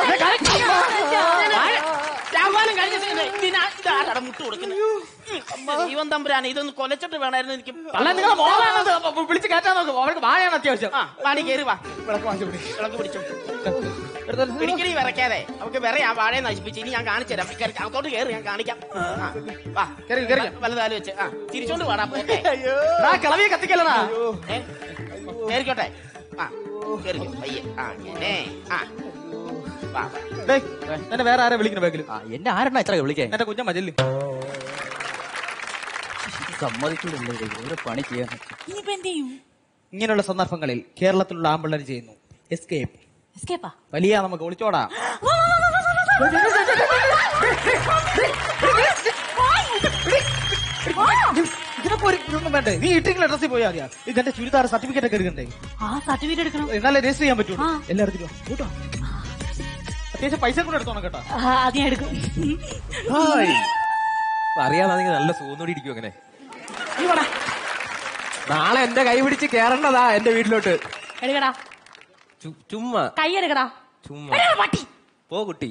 രാഹ്വാനം കഴിഞ്ഞ ഇതാരാടെ മുട്ട് കൊടുക്കുന്നത് ജീവൻ തമ്പുരാൻ ഇതൊന്ന് കൊലച്ചിട്ട് വേണമായിരുന്നു എനിക്ക് അല്ല നിങ്ങളെ മോളാണത് അപ്പൊ വിളിച്ച് കയറ്റാൻ നോക്കും അവർക്ക് വാഴയാണ് അത്യാവശ്യം ആ വാണി കേറി വാ വിളക്ക് വാങ്ങിച്ചു പിടി. വിളക്ക് പിടിച്ചു പിടിക്കടി വിറയ്ക്കാതെ അവക്ക് വിറ ആ വാഴയെ നശിപ്പിച്ച് ഇനി ഞാൻ കാണിച്ചു തരാം കേറി, അകത്തോട്ട് കയറി ഞാൻ കാണിക്കാം ആ, വാ കേറി, കേറി. വലുതാല് വെച്ച് ആ തിരിച്ചോണ്ട് വാടാ പോട്ടെ എടാ, കിളവിയെ കത്തിക്കല്ലടാ ഏ? കേറിക്കോട്ടെ ആ കേറിക്കോ പയ്യെ ആ അങ്ങനെ ആ വാ വാ. ഡേയ്, എന്നെ വേറെ ആരെ വിളിക്കുന്ന ബാഗിൽ എന്നെ ആരെണ്ണ ഇത്ര വിളിക്കാൻ എന്റെ കുഞ്ഞമ്മ ചെല്ലി സമ്മതിക്കില്ലേ ഒരു പണി ചെയ്യാൻ ഇനിയിപ്പോ എന്ത് ചെയ്യും ഇങ്ങനെയുള്ള സന്ദർഭങ്ങളിൽ കേരളത്തിലുള്ള ആമ്പിള്ളേർ ചെയ്യുന്നു എസ്കേപ്പ് എസ്കേപ്പാ വലിയ നമുക്ക് ഒളിച്ചോടാ ഇതിനൊക്കെ ഒരു ഇതൊന്നും വേണ്ടേ നീ ഇട്ടിങ്ങനെ ഡ്രസ്സിൽ പോയാൽ മതിയാ ഇതെന്റെ ചുരിദാർ സർട്ടിഫിക്കറ്റ് ഒക്കെ എടുക്കണ്ടേ ആ സർട്ടിഫിക്കറ്റ് എടുക്കണം എന്നാലേ രജിസ്റ്റർ ചെയ്യാൻ പറ്റുള്ളൂ എല്ലായിടത്തും കേട്ടോ അത്യാവശ്യം പൈസ കൂടെ എടുത്തോണം കേട്ടോ ആ, അത് ഞാൻ എടുക്കും അറിയാതാണെങ്കിൽ നല്ല സുഖത്തോടെ ഇരിക്കും അങ്ങനെ നാളെ എന്റെ കൈ പിടിച്ച് കേറേണ്ടതാ എന്റെ വീട്ടിലോട്ട് എടുക്കടാ ചുമ്മാ കൈ എടുക്കടാ ചുമ്മാ എടുക്കടാ, പട്ടി പോ കുട്ടി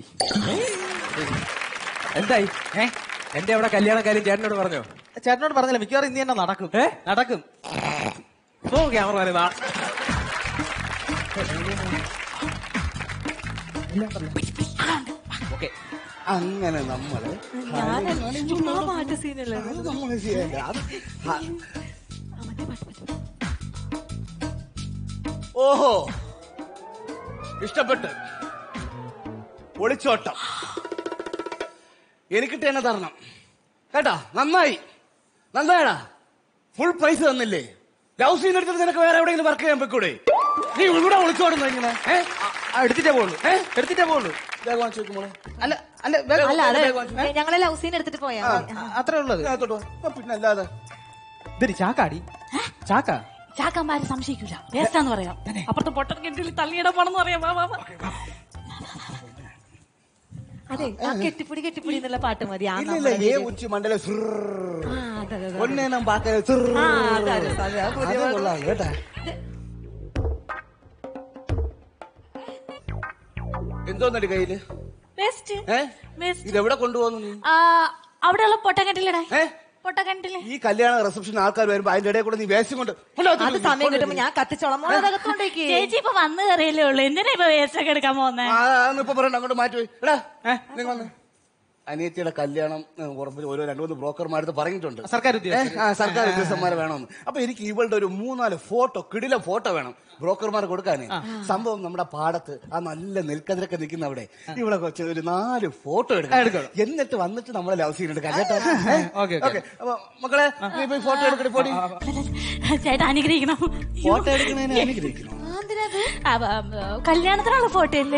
എന്തായി ഏ എന്റെ അവിടെ കല്യാണക്കാര്യം ചേട്ടനോട് പറഞ്ഞോ ചേട്ടനോട് പറഞ്ഞില്ല മിക്കവാറും ഇന്ന് തന്നെ നടക്കും ഏ നടക്കും പോ ക്യാമറ നാ ഓക്കെ അങ്ങനെ നമ്മള് ചുമ്മാ പാട്ട് സീനല്ലേ അത് നമ്മള് ചെയ്യണ്ട. അത് ആ. ഓഹോ ഇഷ്ടപ്പെട്ട് ഒളിച്ചോട്ടം എനിക്കിട്ട് തന്നെ തരണം കേട്ടാ നന്നായി നന്നായടാ ഫുൾ പ്രൈസ് തന്നില്ലേ ലവ് സീൻ എടുത്തിട്ട് നിനക്ക് വേറെ എവിടെയെങ്കിലും വർക്ക് ചെയ്യാൻ വെക്കൂടെ നീ ഇവിടെ ഒളിച്ചോടുന്നു ഇങ്ങനെ ഏ? എടുത്തിട്ടേ പോകുള്ളൂ ഏ എടുത്തിട്ടേ പോകുള്ളൂ ബാഗ് വാങ്ങിച്ചു വെക്കുമ്പോളെ അല്ല അല്ല വേഗം അല്ല അത് വേഗം വാ. ഏ? ഞങ്ങളെ ലവ് സീൻ എടുത്തിട്ട് പോയാ മതി. അത്രേ ഉള്ളത് ഇതിനകത്തോട്ട് വാ. ആ, പിന്നെ അല്ലാതെ ഇതൊരു ചാക്കാടി ചാക്ക ചാക്കാന്മാര് സംശയിക്കൂല വേസ്റ്റാന്ന് പറയാം അപ്പുറത്തെ പൊട്ടൻ കെട്ടിൽ തള്ളിയിടാൻ പോണെന്ന് പറയാം വാ വാ വാ അതെ ആ കെട്ടിപ്പിടി കെട്ടിപ്പിടി എന്നുള്ള പാട്ട് മതി ആ ഇല്ലില്ല നമ്മുടെ ഏ വീഡിയോ. ഉച്ചി മണ്ടല ആ, അതെ, അതെ, അതെ. ഒന്നേനം പാക്കല ആ, അതെ, അതെ, അതെ, ആ പുതിയ പാട്ട്. കൊള്ളാം കേട്ടാ എന്തോന്നടി കയ്യില് വേസ്റ്റ് ഏ വേസ്റ്റ് ഇതെവിടെ കൊണ്ടുപോകുന്നു നീ ആ അവിടെയുള്ള പൊട്ടക്കെട്ടിലിടാ പൊട്ടക്കെട്ടില് ഈ കല്യാണ റിസപ്ഷൻ ആൾക്കാർ വരുമ്പോ അതിന്റെ ഇടയിൽ കൂടെ നീ വേസ്റ്റ് കൊണ്ട് അത് സമയം കിട്ടുമ്പോ ഞാൻ കത്തിച്ചോളാം മോളെ അകത്തോണ്ടേക്ക് ചേച്ചി ഇപ്പൊ വന്ന് കയറിയല്ലേ ഉള്ളു എന്തിനാ ഇപ്പൊ വേസ്റ്റ് ഒക്കെ എടുക്കാൻ പോകുന്നേ ഇപ്പൊ പറയണ്ട അങ്ങോട്ട് മാറ്റി പോയി എടാ നിങ്ങൾ വന്ന് അനിയത്തിയുടെ കല്യാണം ഏ, ഉറപ്പിച്ച് ഓരോ രണ്ടു മൂന്ന് ബ്രോക്കർമാരത്ത് പറഞ്ഞിട്ടുണ്ട് സർക്കാർ ഉദ്യോഗസ്ഥര്. ഏ, ആ, സർക്കാർ ഉദ്യോഗസ്ഥന്മാരെ വേണമെന്ന് അപ്പൊ എനിക്ക് ഇവളുടെ ഒരു മൂന്നാല് ഫോട്ടോ കിടില ഫോട്ടോ വേണം ബ്രോക്കർമാർ കൊടുക്കാനേ സംഭവം നമ്മുടെ പാടത്ത് ആ നല്ല നെൽക്കതിരൊക്കെ നിൽക്കുന്ന അവിടെ ഇവിടെ കുറച്ച് ഒരു നാല് ഫോട്ടോ എടുക്കണം എന്നിട്ട് വന്നിട്ട് നമ്മളെ ലവ് സീൻ എടുക്കാം കേട്ടോ ഏ? Okay, okay. ഓക്കേ. അപ്പൊ മക്കളെ നീ പോയി ഫോട്ടോ എടുക്കണേ പോടി ചേട്ടാ അനുഗ്രഹിക്കണം ഫോട്ടോ എടുക്കുന്നതിന് അനുഗ്രഹിക്കണം അവ, ആ, കല്യാണത്തിനുള്ള ഫോട്ടോ അല്ലേ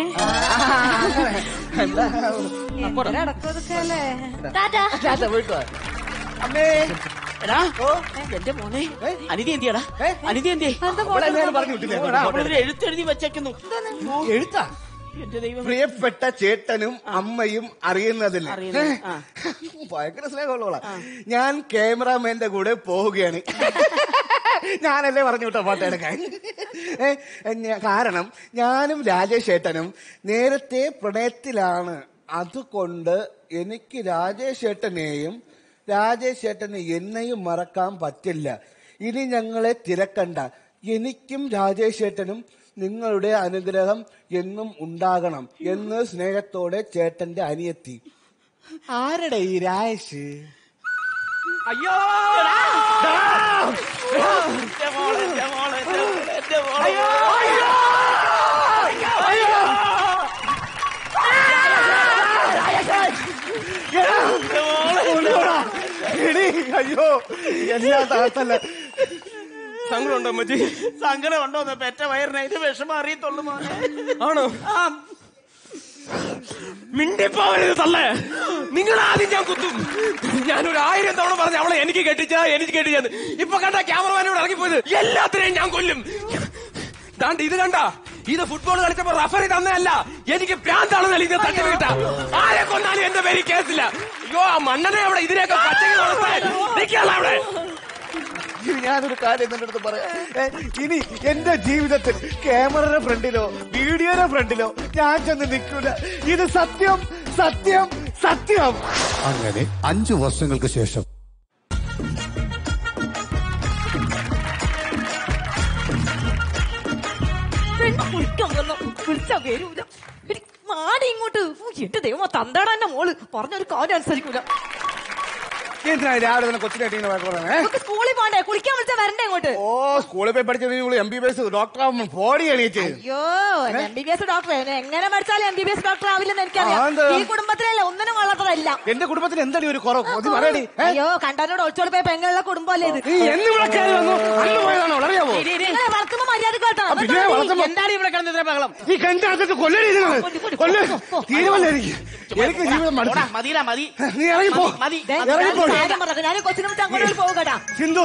ടാറ്റാ ടാറ്റ, പോയിട്ട് വാ. അമ്മേ എടാ എന്റെ മോനെ അനിതി എന്തിയടാ അനിതി എന്തി അവളെ ഞാൻ പറഞ്ഞു വിട്ടില്ലേ? അവളൊരു എഴുത്തെഴുതി വെച്ചേക്കുന്നു എഴുത്താ എന്റെ ദൈവം പ്രിയപ്പെട്ട ചേട്ടനും അമ്മയും അറിയുന്നതിൽ അറിയുന്നത്, ആ. ഭയങ്കര സ്നേഹമുള്ളവളാ ഞാൻ ക്യാമറാമാന്റെ കൂടെ പോവുകയാണ് ഞാനല്ലേ പറഞ്ഞു വിട്ടോ ഫോട്ടോ എടുക്കാൻ ഏ, ഞാ- കാരണം ഞാനും രാജേഷ് ഏട്ടനും നേരത്തെ പ്രണയത്തിലാണ് അതുകൊണ്ട് എനിക്ക് രാജേഷ് ഏട്ടനെയും രാജേഷ് ഏട്ടന് എന്നെയും മറക്കാൻ പറ്റില്ല ഇനി ഞങ്ങളെ തിരക്കണ്ട എനിക്കും രാജേഷ് ഏട്ടനും നിങ്ങളുടെ അനുഗ്രഹം എന്നും ഉണ്ടാകണം എന്ന് സ്നേഹത്തോടെ ചേട്ടന്റെ അനിയത്തി ആരുടെ ഈ രാജേഷ് അയ്യോ എന്റെ മോളെ എന്റെ മോളെ എന്റെ മോളെ, എന്റെ മോളെ എടീ, അയ്യോ എല്ലാ താത്തല്ല സങ്കടമുണ്ടോ അമ്മച്ചി സങ്കടം ഉണ്ടോ പെറ്റ വയറിന് അതിന്റെ വിഷമം അറിയത്തുള്ളൂ മോനെ ആണോ ആ മിണ്ടിപ്പോവരുത് തള്ളേ നിങ്ങൾ ആദ്യം ഞാൻ കുത്തും ഞാനൊരു ആയിരം തവണ പറഞ്ഞു അവളെ എനിക്ക് കെട്ടിച്ചാ എനിക്ക് കെട്ടിച്ചത് ഇപ്പൊ കണ്ട ക്യാമറമാനോട് ഇറങ്ങിപ്പോയത് എല്ലാത്തിനെയും ഞാൻ കൊല്ലും ദാണ്ട് ഇത് കണ്ട ഇത് ഫുട്ബോൾ കളിച്ചപ്പോ റഫറി തന്നെയല്ല എനിക്ക് പ്രാന്താണ് നൽകിയത് തട്ടിൽ കിട്ട ആരെ കൊന്നാലും എന്റെ പേര് കേസില്ല അയ്യോ ആ മണ്ണനെ അവിടെ ഇതിനെയൊക്കെ പച്ചക്ക് വളർത്താൻ നിൽക്കാനുള്ള അവിടെ ഇനി ഞാനൊരു കാര്യം നിന്റെ അടുത്ത് പറയാം ഏ, ഇനി എന്റെ ജീവിതത്തിൽ ക്യാമറയുടെ ഫ്രണ്ടിലോ വീഡിയോയുടെ ഫ്രണ്ടിലോ ഞാൻ ചെന്ന് നിൽക്കൂല ഇത് സത്യം സത്യം സത്യം അങ്ങനെ അഞ്ചു വർഷങ്ങൾക്ക് ശേഷം പെണ്ണ് കുളിക്കാൻ വന്നു വിളിച്ചാ വരൂല എടി, മാടി ഇങ്ങോട്ട് ഊ, എന്റെ ദൈവമോ തന്താടാ എന്റെ മോള് പറഞ്ഞൊരു കാര്യം അനുസരിക്കൂല എന്തിനാ രാവിലെ തന്നെ കൊച്ചിനായിട്ട് ഇങ്ങനെ വഴക്ക് പറയുന്നത്, ഏ? നമുക്ക് സ്കൂളിൽ പോണ്ടേ കുളിക്കാൻ വിളിച്ചാ വരണ്ടേ ഇങ്ങോട്ട് ഓ സ്കൂളിൽ പോയി പഠിച്ചത് M B B S doctor ഫോടി എണീറ്റ് അയ്യോ M B B S doctor എങ്ങനെ പഠിച്ചാലും M B B S doctor ആവില്ലെന്ന് ആ, എനിക്കറിയാം എന്താ? ഈ കുടുംബത്തിലല്ല ഒന്നിനും കൊള്ളത്തതല്ല എന്റെ കുടുംബത്തിന് എന്താടി ഒരു കുറവ് അത് പറയടി ഏ? അയ്യോ കണ്ടനോട് ഒളിച്ചോട് പോയ പെങ്ങളുള്ള കുടുംബമല്ലേ ഇത് നീ എന്ന് ഇവിടെ കയറി വന്നു അന്ന് പോയതാണോ അറിയാമോ നിങ്ങളെ വളർത്തുമ്പോ മര്യാദ കേട്ടോ ആ, പിന്നെ വളർത്തുമ്പോ- എന്താണ് ഇവിടെ കിടന്ന് ഇത്ര ബഹളം ഈ കണ്ടകത്ത് കൊല്ലടി ഇതിനകത്ത്. കൊല്ല് തീരുമല്ല എനിക്ക് എനിക്ക് ജീവിതം മടുത്തു പോടാ, മതിടാ മതി നീ ഇറങ്ങിപ്പോ മതി ദേ, ഇറങ്ങിപ്പോ ഞാൻ കാര്യം പറഞ്ഞു ഞാൻ കൊച്ചിനെ വിട്ട് അങ്ങോട്ട് പോകുകടാ സിന്ധു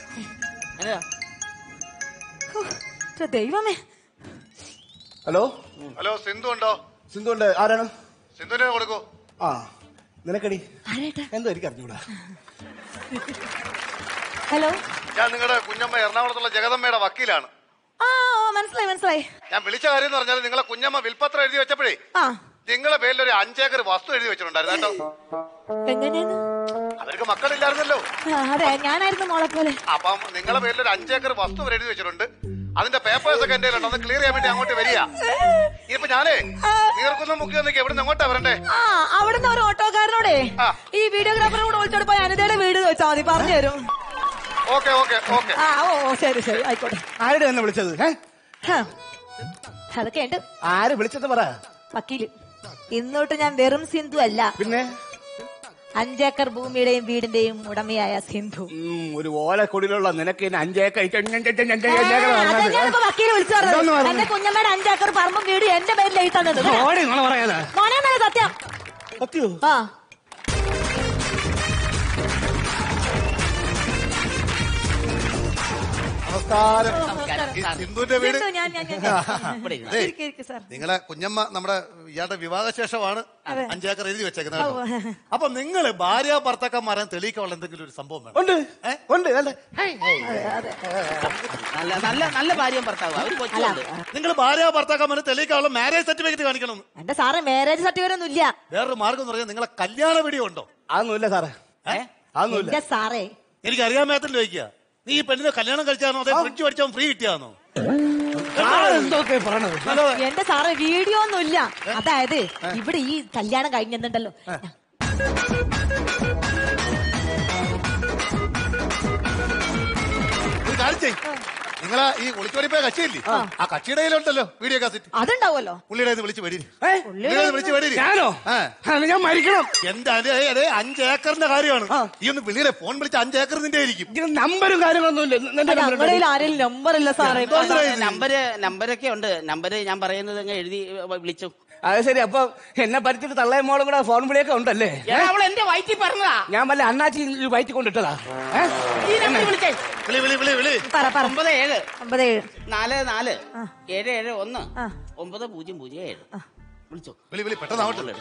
ദൈവമേ ഹലോ ഹലോ സിന്ധു ഉണ്ടോ സിന്ധു ഉണ്ട് ആരാണ് സിന്ധുവിനെ കൊടുക്കൂ ആ നിനക്കടി എന്തോ എനിക്ക് അറിഞ്ഞൂടാ ഹലോ ഞാൻ നിങ്ങളുടെ കുഞ്ഞമ്മ എറണാകുളത്തുള്ള ജഗദമ്മയുടെ വക്കീലാണ് ആ ഓ, മനസ്സിലായി മനസ്സിലായി ഞാൻ വിളിച്ച കാര്യം എന്ന് പറഞ്ഞാൽ നിങ്ങളെ കുഞ്ഞമ്മ വിൽപത്രം എഴുതി വെച്ചപ്പോഴേ ആ നിങ്ങളെ പേരിൽ ഒരു അഞ്ചേക്കർ വസ്തു എഴുതി വെച്ചിട്ടുണ്ടായിരുന്നു കേട്ടോ എങ്ങനെയാണ് അവർക്ക് മക്കളില്ലായിരുന്നല്ലോ ആ, അതെ ഞാനായിരുന്നു മോളെ പോലെ അപ്പം നിങ്ങളെ പേരിൽ ഒരു അഞ്ചേക്കർ വസ്തു വരെ എഴുതി വെച്ചിട്ടുണ്ട് അതിന്റെ പേപ്പേഴ്സ് ഒക്കെ എന്റെ കയ്യിലുണ്ട് ഒന്ന് ക്ലിയർ ചെയ്യാൻ വേണ്ടി അങ്ങോട്ട് വരിക ഇനിയിപ്പോ ഞാനേ നീർക്കുന്ന മുക്കി വന്നിക്ക് എവിടെ നിന്ന് എങ്ങോട്ടാ വരണ്ടേ ആ അവിടുന്ന് ഒരു ഓട്ടോക്കാരനോടെ ഈ വീഡിയോഗ്രാഫറെ കൂടെ വിളിച്ചോട് പോയി അനിതയുടെ വീട് വെച്ചാൽ മതി പറഞ്ഞു തരും ഓക്കെ ഓക്കെ ഓക്കെ ആ ഓ ഓ, ശരി ശരി ആയിക്കോട്ടെ ആരുടെ എന്നെ വിളിച്ചത് ഏ? ഹാ. അതൊക്കെ ഉണ്ട് ആര് വിളിച്ചത് പറ വക്കീല് ഇന്നോട്ട് ഞാൻ വെറും സിന്ധു അല്ല പിന്നെ അഞ്ചേക്കർ ഭൂമിയുടെയും വീടിന്റെയും ഉടമയായ സിന്ധു ഉം, ഒരു ഓലക്കൊടിയിലുള്ള നിനക്ക് ഇനി അഞ്ചേക്കർ ഇച്ച- ഇഞ്ഞ- ഇഞ്ഞ- ഇഞ്ഞ- ഇഞ്ഞ- ആ, ഇഞ്ഞ- ഇഞ്ഞ- പറഞ്ഞത്. അതെന്നെയാണ് ഇപ്പൊ വക്കീല് വിളിച്ചു ഇതൊന്ന് പറഞ്ഞത് പറഞ്ഞേ. എന്റെ കുഞ്ഞമ്മയുടെ അഞ്ചേക്കർ പറമ്പും വീട് എന്റെ പേരിൽ എഴുതി തന്നത് ഓടി നിങ്ങള് പറയാതെ. മോനെ സത്യം സത്യോ ആ നമസ്കാരം നമസ്കാരം. ഈ സിന്ധുവിന്റെ വീട് സിന്ധു, ഞാൻ- ഞാൻ- ഞാൻ- ഞാൻ. ഇവിടെ ഇരിക്ക്, ഇരിക്ക്, സാർ. നിങ്ങളെ കുഞ്ഞമ്മ നമ്മുടെ ഇയാളുടെ വിവാഹശേഷമാണ് അതെ. അഞ്ചേക്കർ എഴുതി വെച്ചേക്കുന്നത് കേട്ടോ. ഓ. അപ്പൊ നിങ്ങൾ ഭാര്യ ഭർത്താക്കന്മാരെ തെളിയിക്കാനുള്ള എന്തെങ്കിലും ഒരു സംഭവം വേണം ഉണ്ട് ഉണ്ട് അല്ലേ നല്ല നല്ല നല്ല ഭാര്യയും ഭർത്താവ് അവര് കൊച്ചുണ്ട് നിങ്ങൾ ഭാര്യ ഭർത്താക്കന്മാരെ തെളിയിക്കാനുള്ള മാരേജ് സർട്ടിഫിക്കറ്റ് കാണിക്കണം എന്റെ സാറേ മാരേജ് സർട്ടിഫിക്കറ്റ് ഒന്നും ഇല്ല വേറൊരു മാർഗം എന്ന് പറഞ്ഞാൽ നിങ്ങളെ കല്യാണ വീഡിയോ ഉണ്ടോ അതൊന്നുമില്ല സാറേ അതൊന്നുമില്ല എന്റെ സാറേ എനിക്ക് അറിയാൻ മേത്തല്ല ചോദിക്കുക നീ ഈ പെണ്ണിനെ കല്യാണം കഴിച്ചാണോ അതേ ഫ്രിഡ്ജ് പഠിച്ചോ ഫ്രീ കിട്ടിയാണോ എന്തൊക്കെ പറയണത് എന്റെ സാറേ വീഡിയോ ഒന്നും ഇല്ല അതായത് ഇവിടെ ഈ കല്യാണം കഴിഞ്ഞെന്നുണ്ടല്ലോ ഒരു കാര്യം ചെയ്യ് നിങ്ങളെ ഈ ഒളിച്ചോടിപ്പോയ കക്ഷിയില്ലേ ആ കക്ഷിയുടെ കയ്യിലുണ്ടല്ലോ വീഡിയോ കാസറ്റ് അതുണ്ടാവുമല്ലോ പുള്ളിയുടെ കയ്യിൽ നിന്ന് വിളിച്ച് വരി പുള്ളിയുടെ കയ്യിൽ നിന്ന് വിളിച്ച് വരി ഞാനോ? ഞാൻ മരിക്കണം എന്താ അതെ അതെ അഞ്ച് ഏക്കറിന്റെ കാര്യമാണ് ഈ ഒന്ന് വിളിയുടെ ഫോൺ വിളിച്ച് അഞ്ച് ഏക്കർ നിന്റെ ആയിരിക്കും നമ്പരും കാര്യങ്ങളൊന്നും ഇല്ല നിന്റെ number ഞങ്ങളുടെ കയ്യിൽ ആരെങ്കിലും നമ്പർ ഇല്ല സാറേ നമ്പര് നമ്പരൊക്കെ ഉണ്ട് നമ്പര് ഞാൻ പറയുന്നത് അങ്ങ് എഴുതി വിളിച്ചു അത് ശരി അപ്പൊ എന്നെ പരിച്ചിട്ട് തള്ളയും മോളും കൂടെ ഫോൺ വിളിയൊക്കെ ഉണ്ടല്ലേ എടാ, അവൾ എന്റെ വയറ്റിൽ പറഞ്ഞതാ ഞാൻ വല്ല അണ്ണാച്ചി വയറ്റി കൊണ്ടിട്ടതാ ഏ? ഈ നമ്പർ വിളിച്ചേ വിളി വിളി വിളി വിളി പറ പറ ഒമ്പത് ഏഴ് ഒമ്പത് ഏഴ് നാല് നാല് ഏഴ് ഏഴ് ഒന്ന് ഒമ്പത് പൂജ്യം പൂജ്യം ഏഴ് വിളിച്ചോ വിളി വിളി പെട്ടെന്ന് ആവട്ടെ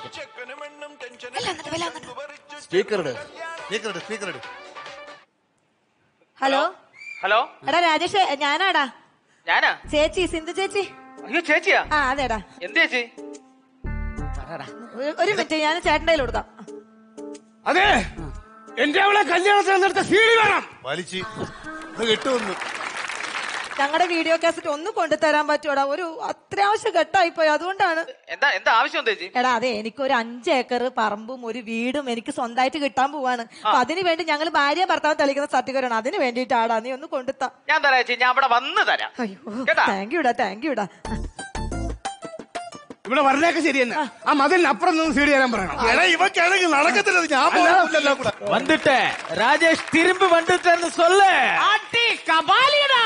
സ്പീക്കർ ഇട് സ്പീക്കർ ഇട് സ്പീക്കർ ഇട് ഹലോ ഹലോ എടാ രാജേഷ് ഞാനാടാ ഞാനാ ചേച്ചി സിന്ധു ചേച്ചി അയ്യോ ചേച്ചിയാ ആ അതെടാ എന്ത് ചേച്ചി ഒരു- ഒരു മിനിറ്റ് ഞാൻ ചേട്ടൻ്റെ കയ്യിൽ കൊടുക്കാം അതെ എന്റെ അവളെ കല്യാണത്തിന് നിർത്ത സീഡി വേണം വലിച്ച് ഇത് കിട്ടുമെന്ന് ഞങ്ങളുടെ വീഡിയോ കാസറ്റ് ഒന്ന് കൊണ്ടുതരാൻ പറ്റൂടാ ഒരു അത്യാവശ്യ ഘട്ടമായി പോയി അതുകൊണ്ടാണ് എന്താ എന്താ ആവശ്യം എന്താ ചേച്ചി എടാ അതെ എനിക്കൊരു അഞ്ച് ഏക്കർ പറമ്പും ഒരു വീടും എനിക്ക് സ്വന്തമായിട്ട് കിട്ടാൻ പോവാണ് അപ്പൊ അതിന് വേണ്ടി ഞങ്ങൾ ഭാര്യ ഭർത്താവ് തെളിയിക്കുന്ന സർട്ടിഫിക്കറ്റ് ആണ് അതിന് വേണ്ടിയിട്ടാടാ നീ ഒന്ന് കൊണ്ടുത്താ ഞാൻ തരാം ചേച്ചി ഞാൻ അവിടെ വന്ന് തരാം കേട്ടാ താങ്ക് യുടാ താങ്ക് യുടാ ഇവിടെ വരണേക്കെ ശരി തന്നെ ആ മതിലിനപ്പുറം നിന്ന് സീഡി തരാൻ പറയണം എടാ ഇവക്കാണെങ്കിൽ നടക്കത്തില്ല ഞാൻ പോകുന്നില്ല കൂടെ வந்துட்ட ராஜேஷ் திரும்பி வந்துட்டேன்னு சொல்லு ஆட்டி கபாலிடா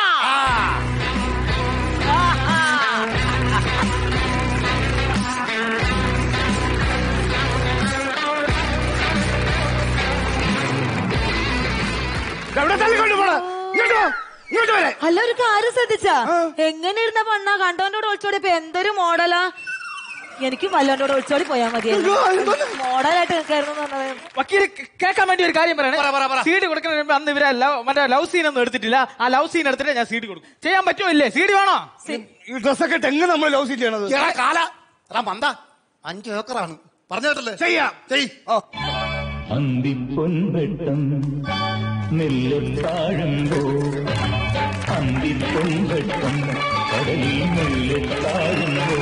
എവിടെ തള്ളിക്കൊണ്ട് പോണ ഇങ്ങോട്ട് വാ, ഇങ്ങോട്ട് വരെ അല്ല ഒരു കാര്യം ശ്രദ്ധിച്ചാ എങ്ങനെ ഇരുന്ന പെണ്ണാ കണ്ടവനോട് ഒളിച്ചോടിയപ്പോ എന്തൊരു മോഡലാ എനിക്ക് വല്ലവനോട് ഒളിച്ചോടി പോയാ മതിയായിരുന്നു മോഡലായിട്ട് നിൽക്കായിരുന്നു എന്ന് പറഞ്ഞത് വക്കീല് കേൾക്കാൻ വേണ്ടി ഒരു കാര്യം പറയണേ സീഡി കൊടുക്കുന്നതിന് മുമ്പ് അന്ന് ഇവരെ ലവ് മറ്റേ ലവ് സീൻ ഒന്നും എടുത്തിട്ടില്ല ആ ലവ് സീൻ എടുത്തിട്ട് ഞാൻ സീഡി കൊടുക്കും ചെയ്യാൻ പറ്റുമോ ഇല്ലേ സീഡി വേണോ ഈ ഡ്രസ്സൊക്കെ ഇട്ട് എങ്ങനെ നമ്മൾ ലവ് സീറ്റ് ചെയ്യണത് എടാ കാല എടാ മന്ദ അഞ്ച് ഏക്കറാണ് പറഞ്ഞു കേട്ടല്ലേ ചെയ്യാം ചെയ് അന്തിപ്പൊൻവെട്ടം മെല്ലെ താഴുമ്പോ അന്തിപ്പൊൻവെട്ടം കടലിൽ മെല്ലെ താഴുമ്പോ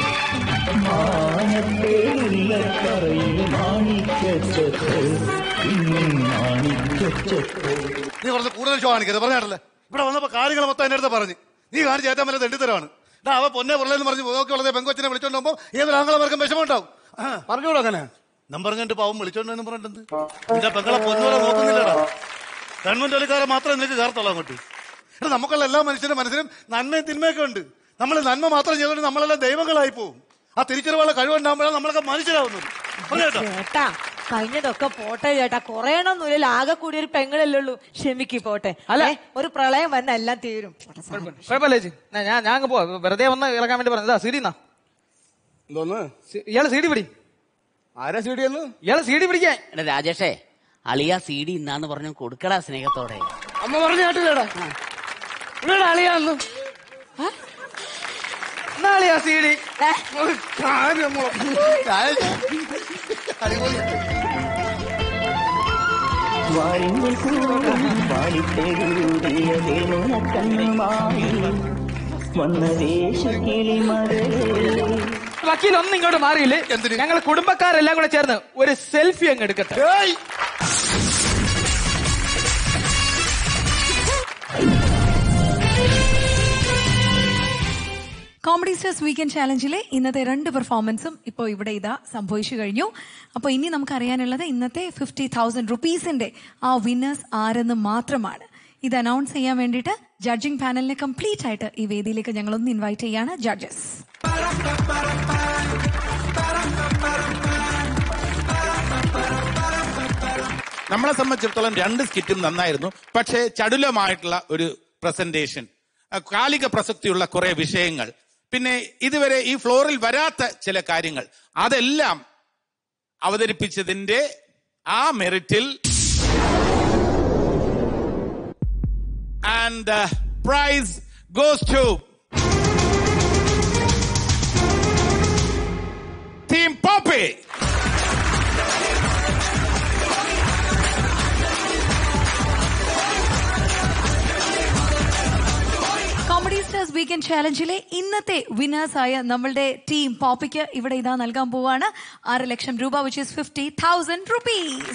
മാനത്തെ മുല്ലക്കറയിൽ മാണിക്കച്ചത്ത് ഇന്നും മാണിക്കച്ചത്ത് നീ കുറച്ച് കൂടുതൽ ഷോ കാണിക്കരുത് പറഞ്ഞു കേട്ടല്ലേ ഇവിടെ വന്നപ്പോ കാര്യങ്ങൾ മൊത്തം എന്റെ അടുത്ത് പറഞ്ഞു നീ കാണിച്ച ഏറ്റവും വലിയ തെണ്ടിത്തരമാണ് എടാ അവ പൊന്നെ പുറലെന്ന് പറഞ്ഞ് നോക്കി വളരെ പെങ്കൊച്ചിനെ വിളിച്ചോണ്ട് പോകുമ്പോ ഏതൊരു ആംഗളമാർക്കും വിഷമം ഉണ്ടാവും പറഞ്ഞോളൂ അങ്ങനെ ഞാൻ പറഞ്ഞിട്ട് പാവം വിളിച്ചോണ്ട് എന്ന് പറഞ്ഞിട്ടുണ്ട് നിന്റെ പെങ്ങളെ പൊന്നുപോലെ നോക്കുന്നില്ലടാ ഗവൺമെന്റ് ജോലിക്കാരെ മാത്രമേ നിനക്ക് കയറത്തുള്ളൂ അങ്ങോട്ട് എടാ നമുക്കുള്ള എല്ലാ മനുഷ്യന്റെ മനസ്സിലും നന്മയും തിന്മയൊക്കെ ഉണ്ട് നമ്മൾ നന്മ മാത്രം ചെയ്തുകൊണ്ട് നമ്മളെല്ലാം ദൈവങ്ങളായി പോകും ആ തിരിച്ചറിവുള്ള കഴിവുണ്ടാകുമ്പോഴാണ് നമ്മളൊക്കെ മനുഷ്യരാവുന്നത് പറഞ്ഞു കേട്ടോ ചേട്ടാ കഴിഞ്ഞതൊക്കെ പോട്ടെ ചേട്ടാ കുറയണമെന്നില്ല ആകെ കൂടി ഒരു പെങ്ങളല്ലേ ഉള്ളൂ ക്ഷമിക്ക് പോട്ടെ അല്ല. ഏ, ഒരു പ്രളയം വന്ന എല്ലാം തീരും കുഴപ്പമില്ല ചേച്ചി ഞാൻ- ഞാൻ ഞാൻ അങ്ങ് പോവാ വെറുതെ ഒന്ന് ഇറങ്ങാൻ വേണ്ടി പറഞ്ഞതാ സീഡി എന്നാ എന്തോന്ന് ഇയാള് സീഡി പിടി ആരാ സീഡി എന്ന് ഇയാള് സീഡി പിടിക്കാൻ എടാ രാജേഷേ അളിയ സി ഡി ഇന്നാന്ന് പറഞ്ഞു കൊടുക്കടാ സ്നേഹത്തോടെ അമ്മ പറഞ്ഞു കേട്ടില്ലേടാ ഇവിടെ അളിയാന്ന് നാളെയാ സീഡി കാര്യം വാരിങ്ങൾ കൂടും വാലിത്തെഴുതിയ വേണുനക്കണ്ണുമായി വന്ന വേഷക്കിളി വക്കീൽ ഒന്നും ഇങ്ങോട്ട് മാറിയില്ലേ ഞങ്ങൾ കുടുംബക്കാരെല്ലാം കൂടെ ചേർന്ന് ഒരു സെൽഫി അങ്ങ് എടുക്കട്ടെ കോമഡി സ്റ്റാർസ് വീക്കെൻഡ് ചാലഞ്ചിലെ ഇന്നത്തെ രണ്ട് പെർഫോമൻസും ഇപ്പോൾ ഇവിടെ ഇതാ സംഭവിച്ചു കഴിഞ്ഞു അപ്പോൾ ഇനി നമുക്ക് അറിയാനുള്ളത് ഇന്നത്തെ ഫിഫ്റ്റി തൗസൻഡ് റുപ്പീസിന്റെ ആ വിന്നേഴ്സ് ആരെന്ന് മാത്രമാണ് ഇത് അനൗൺസ് ചെയ്യാൻ വേണ്ടിയിട്ട് ജഡ്ജിംഗ് പാനലിനെ കംപ്ലീറ്റ് ആയിട്ട് ഈ വേദിയിലേക്ക് ഞങ്ങളൊന്ന് ഇൻവൈറ്റ് ചെയ്യാണ് ജഡ്ജസ് നമ്മളെ സംബന്ധിച്ചിടത്തോളം രണ്ട് സ്കിറ്റും നന്നായിരുന്നു പക്ഷേ ചടുലമായിട്ടുള്ള ഒരു പ്രസന്റേഷൻ അഹ് കാലിക പ്രസക്തിയുള്ള കുറെ വിഷയങ്ങൾ പിന്നെ ഇതുവരെ ഈ ഫ്ലോറിൽ വരാത്ത ചില കാര്യങ്ങൾ അതെല്ലാം അവതരിപ്പിച്ചതിന്റെ ആ മെറിറ്റിൽ and prize goes to team Poppy comedy star stars weekend ചാലഞ്ചിലെ ഇന്നത്തെ വിന്നേഴ്സ് ആയ നമ്മളുടെ ടീം പോപ്പിക്ക് ഇവിടെ ഇതാ നൽകാൻ പോവാണ് ആറ് ലക്ഷം രൂപ which is fifty thousand rupees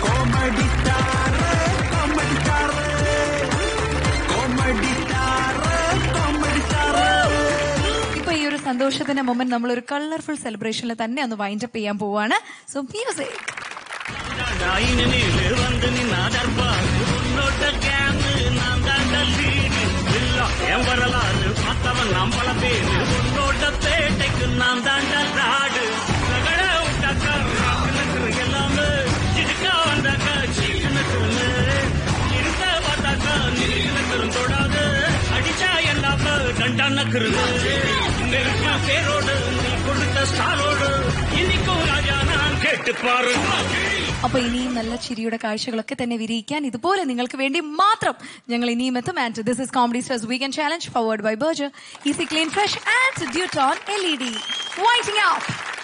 ഇപ്പൊ ഈ ഒരു സന്തോഷത്തിന്റെ മൊമെന്റ് നമ്മൾ ഒരു കളർഫുൾ സെലിബ്രേഷനിൽ തന്നെ ഒന്ന് വൈൻഡ് അപ്പ് ചെയ്യാൻ പോവാണ് സോ മ്യൂസിക് டைனில் வந்து நின்னா தர்பார் உன்னோட கேங்கு நான் தாண்ட லீடு இல்ல என் வரலாறு பார்த்தவன் நாம் பல பேரு உன்னோட பேட்டைக்கு நான் தாண்ட நாடு ரகட விட்டாக்கா ராக்குன்னு எல்லாமே சிடுக்கா வந்தாக்கா சீக்குன்னு இருக்க பார்த்தாக்கா நிலுக்கு தொடாது அடிச்சா எல்லாமே டண்டா நக்குறது நெருக்கா பேரோடு நீ கொடுத்த ஸ்டாரோடு இன்னைக்கும் ராஜா நான் கேட்டு பாரு അപ്പൊ ഇനിയും നല്ല ചിരിയുടെ കാഴ്ചകളൊക്കെ തന്നെ വിരിയിക്കാൻ ഇതുപോലെ നിങ്ങൾക്ക് വേണ്ടി മാത്രം ഞങ്ങൾ ഇനിയും എത്തും and this is comedy stars weekend challenge powered by Berger easy clean fresh and Duton L E D whiting out